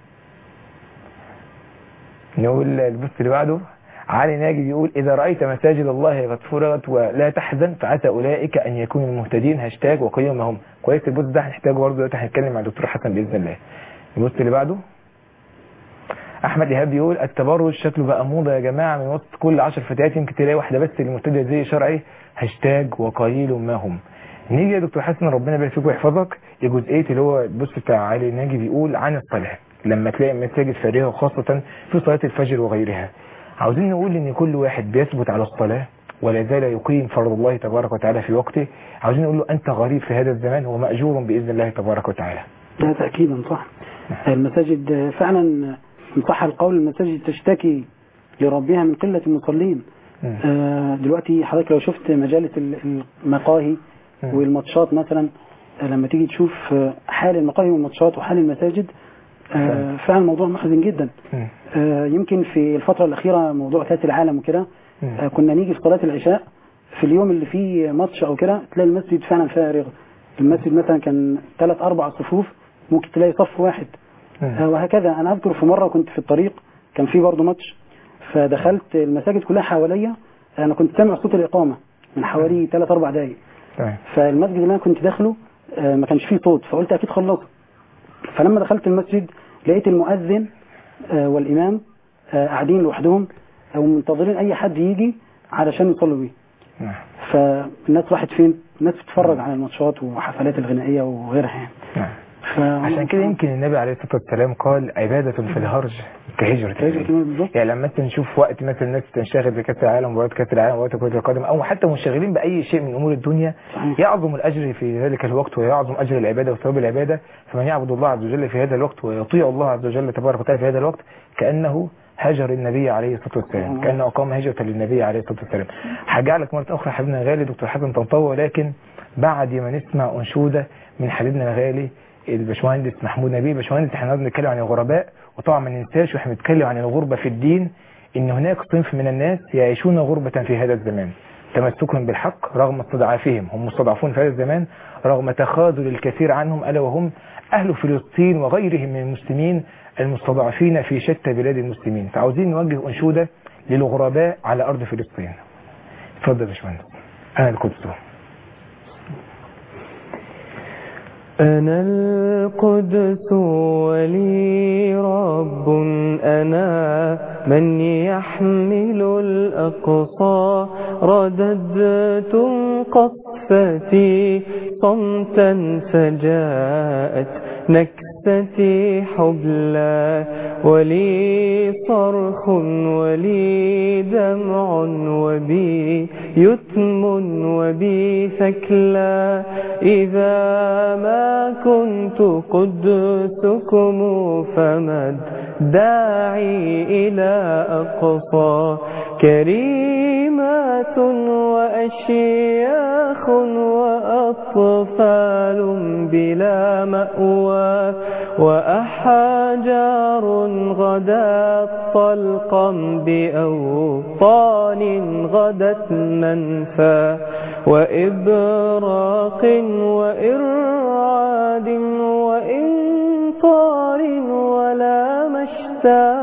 نقول البص اللي بعده علي ناجي بيقول إذا رأيت مساجد الله قد فرغت ولا تحزن فعسى أولئك أن يكونوا المهتدين هاشتاج وقليل ما هم كويس البص ده هنحتاجه برضه دلوقتي هنتكلم مع الدكتور حسن بإذن الله البص اللي بعده احمد ايهاب بيقول التبرج شكله بقى موضه يا جماعه من وسط كل 10 فتيات يمكن تلاقي واحده بس اللي مبتدئه زي شرعي هاشتاج وقليل ما هم نيجي يا دكتور حسن ربنا يبارك فيك ويحفظك لجزئيه اللي هو البوست بتاع علي ناجي بيقول عن الصلاه لما تلاقي مساجد فارغه وخاصه في صلاه الفجر وغيرها عاوزين نقول ان كل واحد بيثبت على الصلاه ولا زال يقيم فرض الله تبارك وتعالى في وقته عاوزين نقول له انت غريب في هذا الزمان وماجور باذن الله تبارك وتعالى لا تأكيدا صح المساجد فعلا إن صح القول المساجد تشتكي لربها من قلة المصلين مم. آه، دلوقتي حضرتك لو شفت مجالة ال- المقاهي مم. والماتشات مثلا آه، لما تيجي تشوف آه، حال المقاهي والماتشات وحال المساجد آه، فعلا. فعلا الموضوع محزن جدا مم. آه، يمكن في الفترة الأخيرة موضوع كأس العالم وكده مم. آه، كنا نيجي في صلاة العشاء في اليوم اللي فيه ماتش أو كده تلاقي المسجد فعلا فارغ المسجد مثلا كان ثلاث أربع صفوف ممكن تلاقي صف واحد مم. آه، وهكذا أنا أذكر في مرة كنت في الطريق كان في برضه ماتش فدخلت المساجد كلها حواليا أنا كنت سامع صوت الإقامة من حوالي ثلاث أربع دقايق تمام فالمسجد اللي أنا كنت داخله آه، ما كانش فيه صوت فقلت أكيد خلصت فلما دخلت المسجد لقيت المؤذن آه، والإمام آه، قاعدين لوحدهم أو منتظرين أي حد يجي علشان يصلوا بيه نعم فالناس راحت فين؟ الناس بتتفرج على الماتشات وحفلات الغنائية وغيرها يعني نعم ف... عشان كده يمكن النبي عليه الصلاة والسلام قال عبادة في الهرج كهجرة كهجرة الليل. كمان بالظبط. يعني لما انت نشوف وقت مثلا الناس تنشغل بكأس العالم ووقت كأس العالم ووقت كرة القدم او حتى منشغلين بأي شيء من أمور الدنيا صحيح. يعظم الأجر في ذلك الوقت ويعظم أجر العبادة وثواب العبادة فمن يعبد الله عز وجل في هذا الوقت ويطيع الله عز وجل تبارك وتعالى في هذا الوقت كأنه هجر النبي عليه الصلاة والسلام كأنه أقام هجرة للنبي عليه الصلاة والسلام هرجع مرة أخرى حبيبنا الغالي دكتور حسن طنطاوي ولكن بعد ما نسمع أنشودة من حبيبنا الغالي الباشمهندس محمود نبيل باشمهندس احنا النهارده بنتكلم عن الغرباء وطبعا ما ننساش واحنا بنتكلم عن الغربة في الدين ان هناك صنف من الناس يعيشون غربة في هذا الزمان تمسكهم بالحق رغم استضعافهم هم مستضعفون في هذا الزمان رغم تخاذل الكثير عنهم ألا وهم أهل فلسطين وغيرهم من المسلمين المستضعفين في شتى بلاد المسلمين فعاوزين نوجه أنشودة للغرباء على أرض فلسطين اتفضل يا باشمهندس أنا القدس أنا القدس ولي رب أنا من يحمل الأقصى رددت قصفتي صمتا فجاءت نكستي حبلا ولي صرخ ولي دمع وبي يتم وبي ثكلا إذا ما كنت قدسكم فمد داعي إلى أقصى كريمات وأشياخ وأ وأطفال بلا مأوى وأحجار غدت طلقا بأوطان غدت منفى وإبراق وإرعاد وإنطار ولا مشتى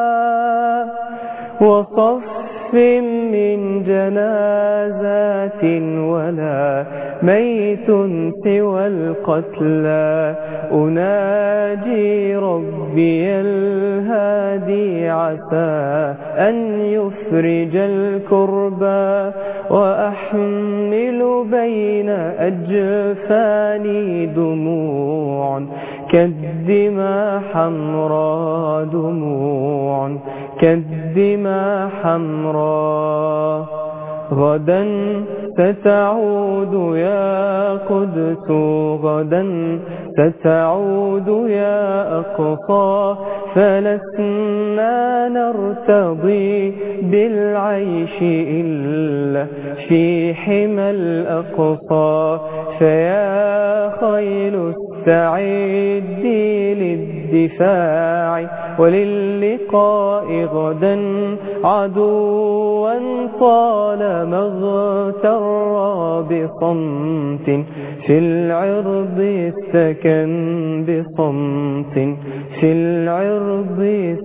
وصف من جنازات ولا ميت سوى القتلى أناجي ربي الهادي عسى أن يفرج الكربى وأحمل بين أجفاني دموع كالدماء حمراء دموع كالدماء حمراء غدا ستعود يا قدس غدا ستعود يا أقصى فلسنا نرتضي بالعيش إلا في حمى الأقصى فيا خيل استعدي للدفاع وللقاء غدا عدوا طال مغتر بصمت في العرض استكن بصمت في العرض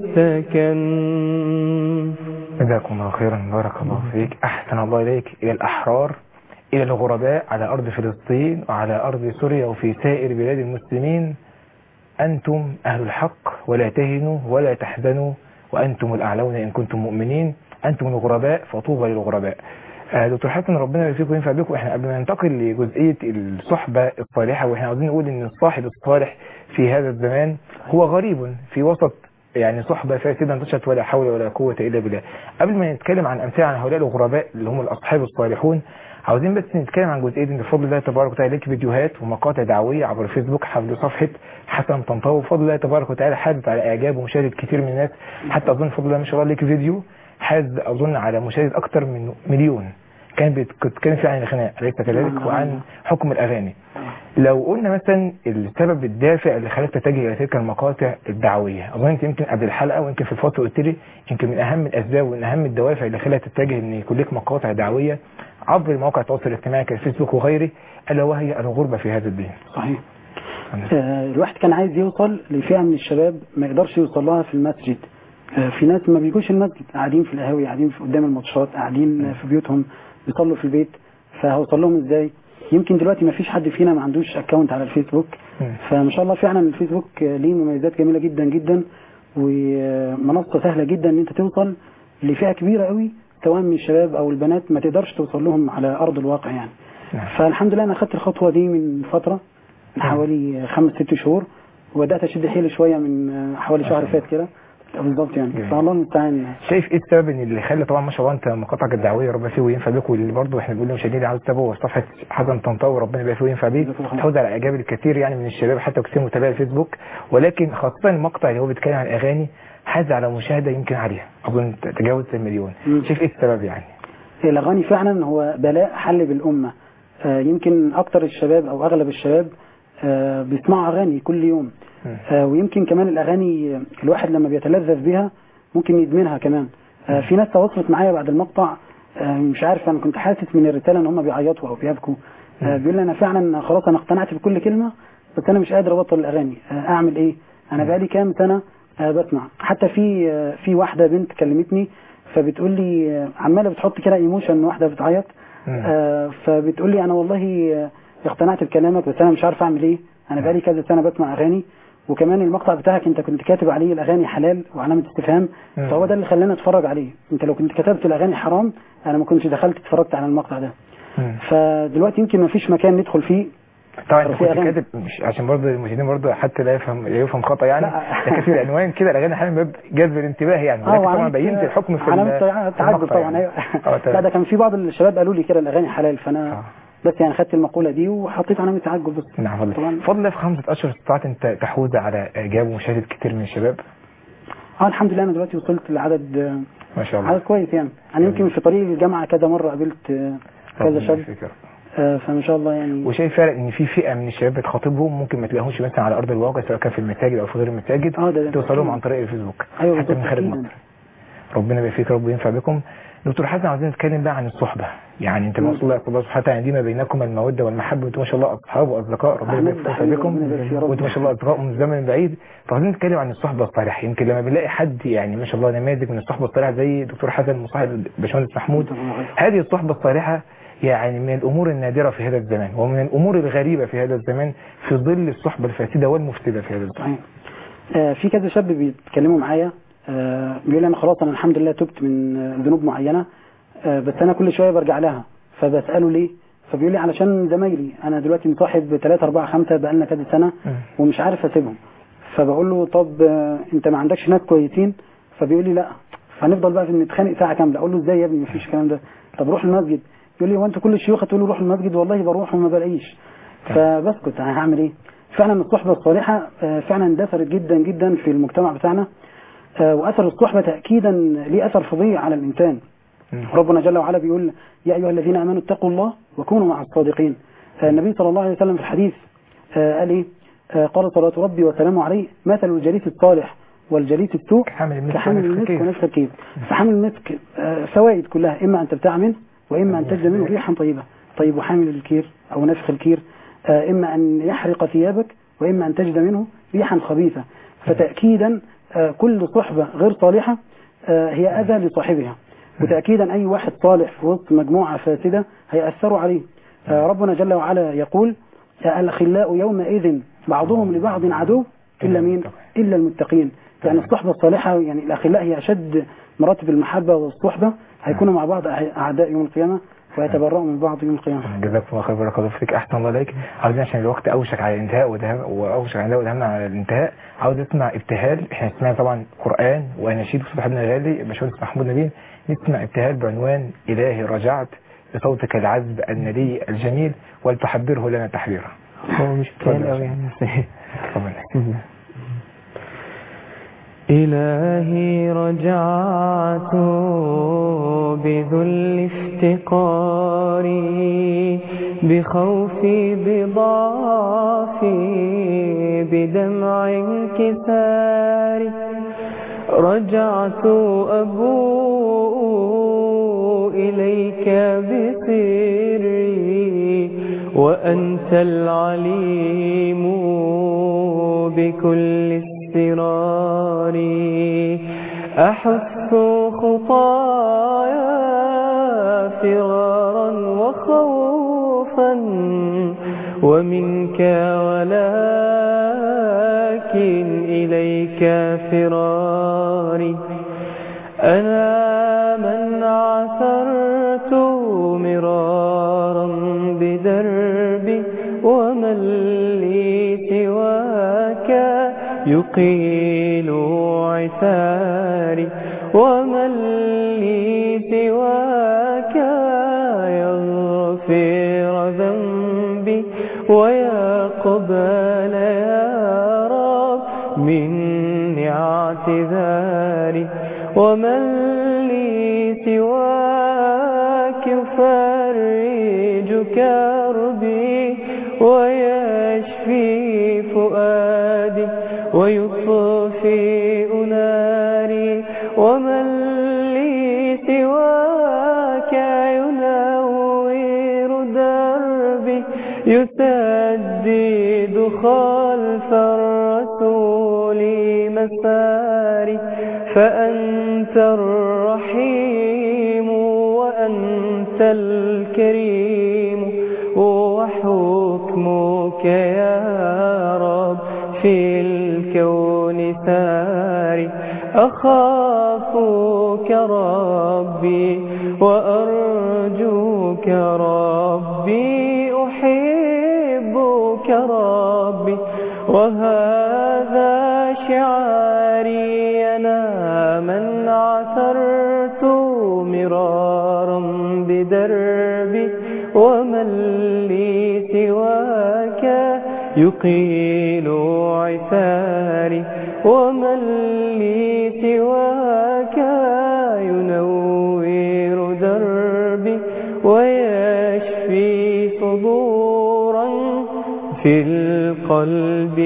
استكن جزاكم الله خيرا بارك الله فيك أحسن الله إليك إلى الأحرار إلى الغرباء على أرض فلسطين وعلى أرض سوريا وفي سائر بلاد المسلمين أنتم أهل الحق ولا تهنوا ولا تحزنوا وأنتم الأعلون إن كنتم مؤمنين أنتم الغرباء فطوبى للغرباء آه، دكتور حسن ربنا يبارك فيكم وينفع بكم احنا قبل ما ننتقل لجزئيه الصحبه الصالحه واحنا عاوزين نقول ان الصاحب الصالح في هذا الزمان هو غريب في وسط يعني صحبه فاسده انتشرت ولا حول ولا قوه الا بالله قبل ما نتكلم عن امثله عن هؤلاء الغرباء اللي هم الاصحاب الصالحون عاوزين بس نتكلم عن جزئيه ان بفضل الله تبارك وتعالى لك فيديوهات ومقاطع دعويه عبر الفيسبوك حول صفحه حسن طنطاوي بفضل الله تبارك وتعالى حازت على اعجاب ومشاهده كتير من الناس حتى اظن بفضل الله ما شاء الله لك فيديو حاز اظن على مشاهده اكثر من مليون كان بتتكلم فيه عن الخناق أليس كذلك وعن حكم الأغاني لو قلنا مثلا السبب الدافع اللي خلاك تتجه إلى تلك المقاطع الدعوية أظن أنت يمكن قبل الحلقة ويمكن في الفترة قلت لي يمكن من أهم الأسباب ومن أهم الدوافع اللي خلاك تتجه إن يكون لك مقاطع دعوية عبر مواقع التواصل الاجتماعي كالفيسبوك وغيره ألا وهي الغربة في هذا الدين صحيح آه، الواحد كان عايز يوصل لفئة من الشباب ما يقدرش يوصل لها في المسجد آه، في ناس ما بيجوش المسجد قاعدين في القهاوي قاعدين في قدام الماتشات قاعدين في بيوتهم بيصلوا في البيت فهوصل لهم ازاي يمكن دلوقتي ما فيش حد فينا ما عندوش اكونت على الفيسبوك مم. فما شاء الله فعلا الفيسبوك ليه مميزات جميله جدا جدا ومنصه سهله جدا ان انت توصل لفئه كبيره قوي سواء من الشباب او البنات ما تقدرش توصل لهم على ارض الواقع يعني نعم. فالحمد لله انا اخدت الخطوه دي من فتره من نعم. حوالي خمس ست شهور وبدات اشد حيلي شويه من حوالي ما شهر شاء الله. فات كده بالظبط يعني جميل. فالله المستعان شايف ايه السبب ان اللي خلى طبعا ما شاء الله انت مقاطعك الدعويه ربنا فيه وينفع بيك واللي برضه احنا بنقول لمشاهدينا عاوز تتابعوا صفحه حسن طنطاوي ربنا يبارك فيه وينفع بيك جزاك الله خير. تحوز على اعجاب الكثير يعني من الشباب حتى وكثير متابعي الفيسبوك ولكن خاصه المقطع اللي هو بيتكلم عن الاغاني حاز على مشاهده يمكن عاليه اظن تجاوز المليون مم. شايف ايه السبب يعني الأغاني فعلا هو بلاء حل بالأمة آه، يمكن أكتر الشباب أو أغلب الشباب آه، بيسمعوا أغاني كل يوم مم. آه، ويمكن كمان الأغاني الواحد لما بيتلذذ بها ممكن يدمنها كمان آه، في ناس تواصلت معايا بعد المقطع آه، مش عارف أنا كنت حاسس من الرسالة إن هم بيعيطوا أو بيبكوا آه، مم. بيقول لي أنا فعلا خلاص أنا اقتنعت بكل كلمة بس أنا مش قادر أبطل الأغاني آه، أعمل إيه أنا مم. بقالي كام سنة آه، بسمع حتى في آه، في واحدة بنت كلمتني فبتقول لي آه، عماله بتحط كده ايموشن واحده بتعيط مم. آه، فبتقول لي انا والله آه، اقتنعت بكلامك بس انا مش عارف اعمل ايه انا بقالي كذا سنه بسمع اغاني وكمان المقطع بتاعك انت كنت كاتب عليه الاغاني حلال وعلامه استفهام مم. فهو ده اللي خلاني اتفرج عليه انت لو كنت كتبت الاغاني حرام انا ما كنتش دخلت اتفرجت على المقطع ده مم. فدلوقتي يمكن ما فيش مكان ندخل فيه طبعا انت في كنت أغاني. كاتب مش عشان برضه المشاهدين برضه حتى لا يفهم لا يفهم خطا يعني لا. لكن في العنوان كده الاغاني احيانا باب جذب الانتباه يعني ولكن طبعا وعلامة- بينت الحكم في علامة ال- تع- في تعجب المقطع طبعا يعني. ايوه اه لا تمام ده كان في بعض الشباب قالوا لي كده الاغاني حلال فانا آه. بس يعني خدت المقوله دي وحطيت علامه تعجب بس نعم والله طبعا فضل الله في خمسة أشهر استطعت أنت تحوز على إعجاب ومشاهدة كتير من الشباب اه الحمد لله انا دلوقتي وصلت لعدد آه، ما شاء الله عدد كويس يعني انا يمكن في طريق الجامعه كذا مره قابلت آه، كذا ربنا شاب يوفقك يا رب. آه، فما شاء الله يعني وشايف فعلا ان في فئه من الشباب بتخاطبهم ممكن ما تلاقيهمش مثلا على ارض الواقع سواء كان في المساجد او في غير المساجد اه ده- ده توصلهم أكيد. عن طريق الفيسبوك أيوة حتى من بالظبط، خارج أكيد. مصر ربنا يبارك فيك رب ينفع بكم دكتور حسن عاوزين نتكلم بقى عن الصحبه يعني انت ما شاء الله الله سبحانه وتعالى دي ما بينكم الموده والمحبه وانتم ما شاء الله اصحاب واصدقاء ربنا أحمد يبارك حبيبي، بكم ربنا يبارك فيه يا رب. وانتم ما شاء الله اصدقاء من زمن بعيد فعاوزين نتكلم عن الصحبه الصالحه يمكن لما بنلاقي حد يعني ما شاء الله نماذج من الصحبه الصالحه زي دكتور حسن مصاحب الباشمهندس محمود هذه الصحبة الصالحة يعني من الأمور النادرة في هذا الزمان ومن الأمور الغريبة في هذا الزمان في ظل الصحبة الفاسدة والمفسدة في هذا الزمان صحيح آه، في كذا شاب بيتكلموا معايا آه، بيقول لي انا خلاص انا الحمد لله تبت من آه، ذنوب معينه آه، بس انا كل شويه برجع لها فبساله ليه فبيقول لي علشان زمايلي انا دلوقتي مصاحب 3 4 5 بقالنا كذا سنه ومش عارف اسيبهم فبقول له طب آه، انت ما عندكش ناس كويسين فبيقول لي لا فنفضل بقى نتخانق ساعه كامله اقول له ازاي يا ابني مفيش الكلام ده طب روح المسجد يقول لي هو انت كل الشيوخ تقول لي روح المسجد والله بروح وما بلاقيش فبسكت انا هعمل ايه فعلا الصحبه الصالحه آه، فعلا اندثرت جدا جدا في المجتمع بتاعنا آه، واثر الصحبه تاكيدا ليه اثر فظيع على الانسان ربنا جل وعلا بيقول يا ايها الذين امنوا اتقوا الله وكونوا مع الصادقين آه، النبي صلى الله عليه وسلم في الحديث آه، قال ايه آه، قال صلاه ربي وسلامه عليه مثل الجليس الصالح والجليس السوء كحامل المسك كحامل ونفخ المسك الكير. ونفخ الكير فحامل المسك آه، فوائد كلها اما ان تبتاع منه واما ان تجد منه ريحا طيبه طيب وحامل الكير او نفخ الكير آه، اما ان يحرق ثيابك واما ان تجد منه ريحا خبيثه فتاكيدا آه، كل صحبه غير صالحه آه، هي اذى لصاحبها وتاكيدا اي واحد صالح في وسط مجموعه فاسده هياثروا عليه آه، ربنا جل وعلا يقول آه، الاخلاء يومئذ بعضهم لبعض عدو الا مين الا المتقين يعني الصحبه الصالحه يعني الاخلاء هي اشد مراتب المحبه والصحبه هيكونوا مع بعض اعداء يوم القيامه ويتبرأوا من بعض يوم القيامه جزاكم الله خير بارك الله فيك احسن الله عليك عاوزين عشان الوقت اوشك على الانتهاء ودهم واوشك على ودهمنا على الانتهاء عاوز اسمع ابتهال احنا سمعنا طبعا قران واناشيد بصوت حبيبنا الغالي باشمهندس محمود نبيل نسمع ابتهال بعنوان الهي رجعت بصوتك العذب الندي الجميل ولتحبره لنا تحبيرا هو مش اتفضل كتير يا قوي شيخ. يعني اتفضل إلهي رجعت بذل افتقاري بخوفي بضعفي بدمع انكساري رجعت أبوء إليك بسري وأنت العليم بكل السرار أحث خطايا فرارا وخوفا ومنك ولكن إليك فراري أنا من عثرت مرارا بدربي ومن لي سواك يقيل عثاري ومن لي سواك يغفر ذنبي ويقبل يا رب مني اعتذاري ومن لي سواك يفرج كربي ويشفي فؤادي ويطفئ ناري ومن لي سواك ينور دربي يسدد خلف الرسول مساري فأنت الرحيم وأنت الكريم وحكمك يا رب في الكون ساري أخافك ربي وأرجوك ربي أحبك ربي وهذا شعاري أنا من عثرت مرارا بدربي ومن لي سواك يقيل عثاري ومن لي سواك ينور دربي ويشفي نبورا في القلب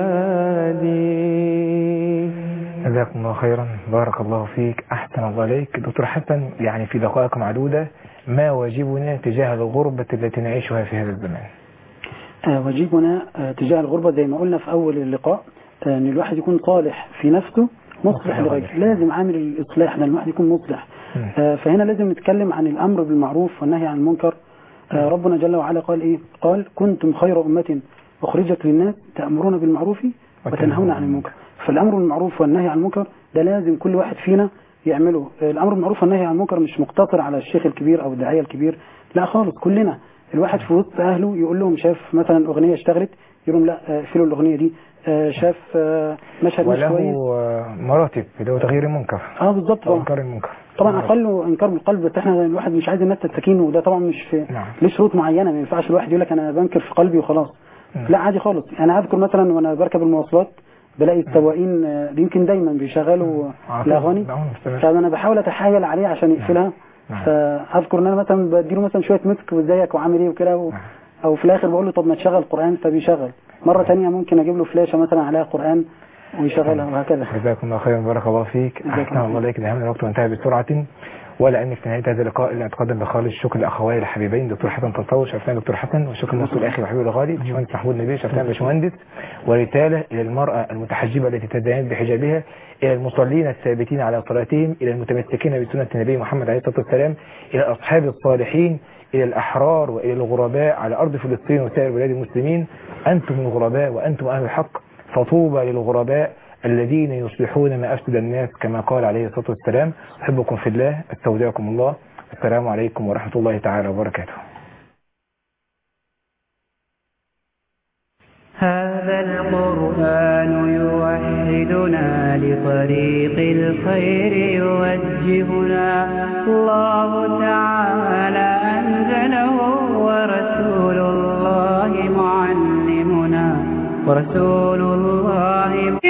نادي جزاكم الله خيرا بارك الله فيك أحسن الله إليك دكتور حسن يعني في دقائق معدودة ما واجبنا تجاه الغربة التي نعيشها في هذا الزمان آه، واجبنا آه، تجاه الغربة زي ما قلنا في أول اللقاء آه، إن الواحد يكون صالح في نفسه مصلح مصلح لغيره لغيره. لازم عامل الإصلاح ده الواحد يكون مصلح مم. آه، فهنا لازم نتكلم عن الأمر بالمعروف والنهي عن المنكر آه، ربنا جل وعلا قال إيه قال كنتم خير أمة أخرجت للناس تأمرون بالمعروف وتنهون عن المنكر فالأمر بالمعروف والنهي عن المنكر ده لازم كل واحد فينا يعمله آه، الأمر بالمعروف والنهي عن المنكر مش مقتصر على الشيخ الكبير أو الداعية الكبير لا خالص كلنا الواحد في وسط أهله يقول لهم شاف مثلا أغنية اشتغلت يقول لهم لا آه، اقفلوا الأغنية دي آه، شاف آه، مشهد مش كويس وله آه، مراتب اللي هو تغيير المنكر اه بالظبط أو طبعا إنكار المنكر طبعا اقل انكار بالقلب بس احنا الواحد مش عايز الناس تستكينه وده طبعا مش في نعم. ليه شروط معينه ما ينفعش الواحد يقول لك انا بنكر في قلبي وخلاص مم. لا عادي خالص انا اذكر مثلا وانا بركب المواصلات بلاقي السواقين آه، يمكن دايما بيشغلوا آه، الاغاني دعونا نستمر. فانا بحاول اتحايل عليه عشان يقفلها نعم. فاذكر ان انا مثلا بديله مثلا شويه مسك وازيك وعامل ايه وكده و... نعم. او في الاخر بقول له طب ما تشغل قران فبيشغل مره تانية ممكن اجيب له فلاشه مثلا عليها قران ويشغلها وهكذا جزاكم الله خيرا بارك الله فيك جزاكم احسن الله الله اليك دائما الوقت وانتهى بسرعه ولا ان في نهايه هذا اللقاء الا اتقدم بخالص الشكر لاخوي الحبيبين دكتور حسن تطاوي شرفنا دكتور حسن والشكر موصول لاخي وحبيبي الغالي باشمهندس محمود نبيل شرفنا باشمهندس ورساله الى المراه المتحجبه التي تدين بحجابها الى المصلين الثابتين على صلاتهم الى المتمسكين بسنه النبي محمد عليه الصلاه والسلام الى اصحاب الصالحين الى الاحرار والى الغرباء على ارض فلسطين وسائر بلاد المسلمين انتم الغرباء وانتم اهل الحق فطوبى للغرباء الذين يصلحون ما أفسد الناس كما قال عليه الصلاة والسلام أحبكم في الله استودعكم الله السلام عليكم ورحمة الله تعالى وبركاته هذا القرآن يوحدنا لطريق الخير يوجهنا الله تعالى أنزله ورسول الله معلمنا ورسول الله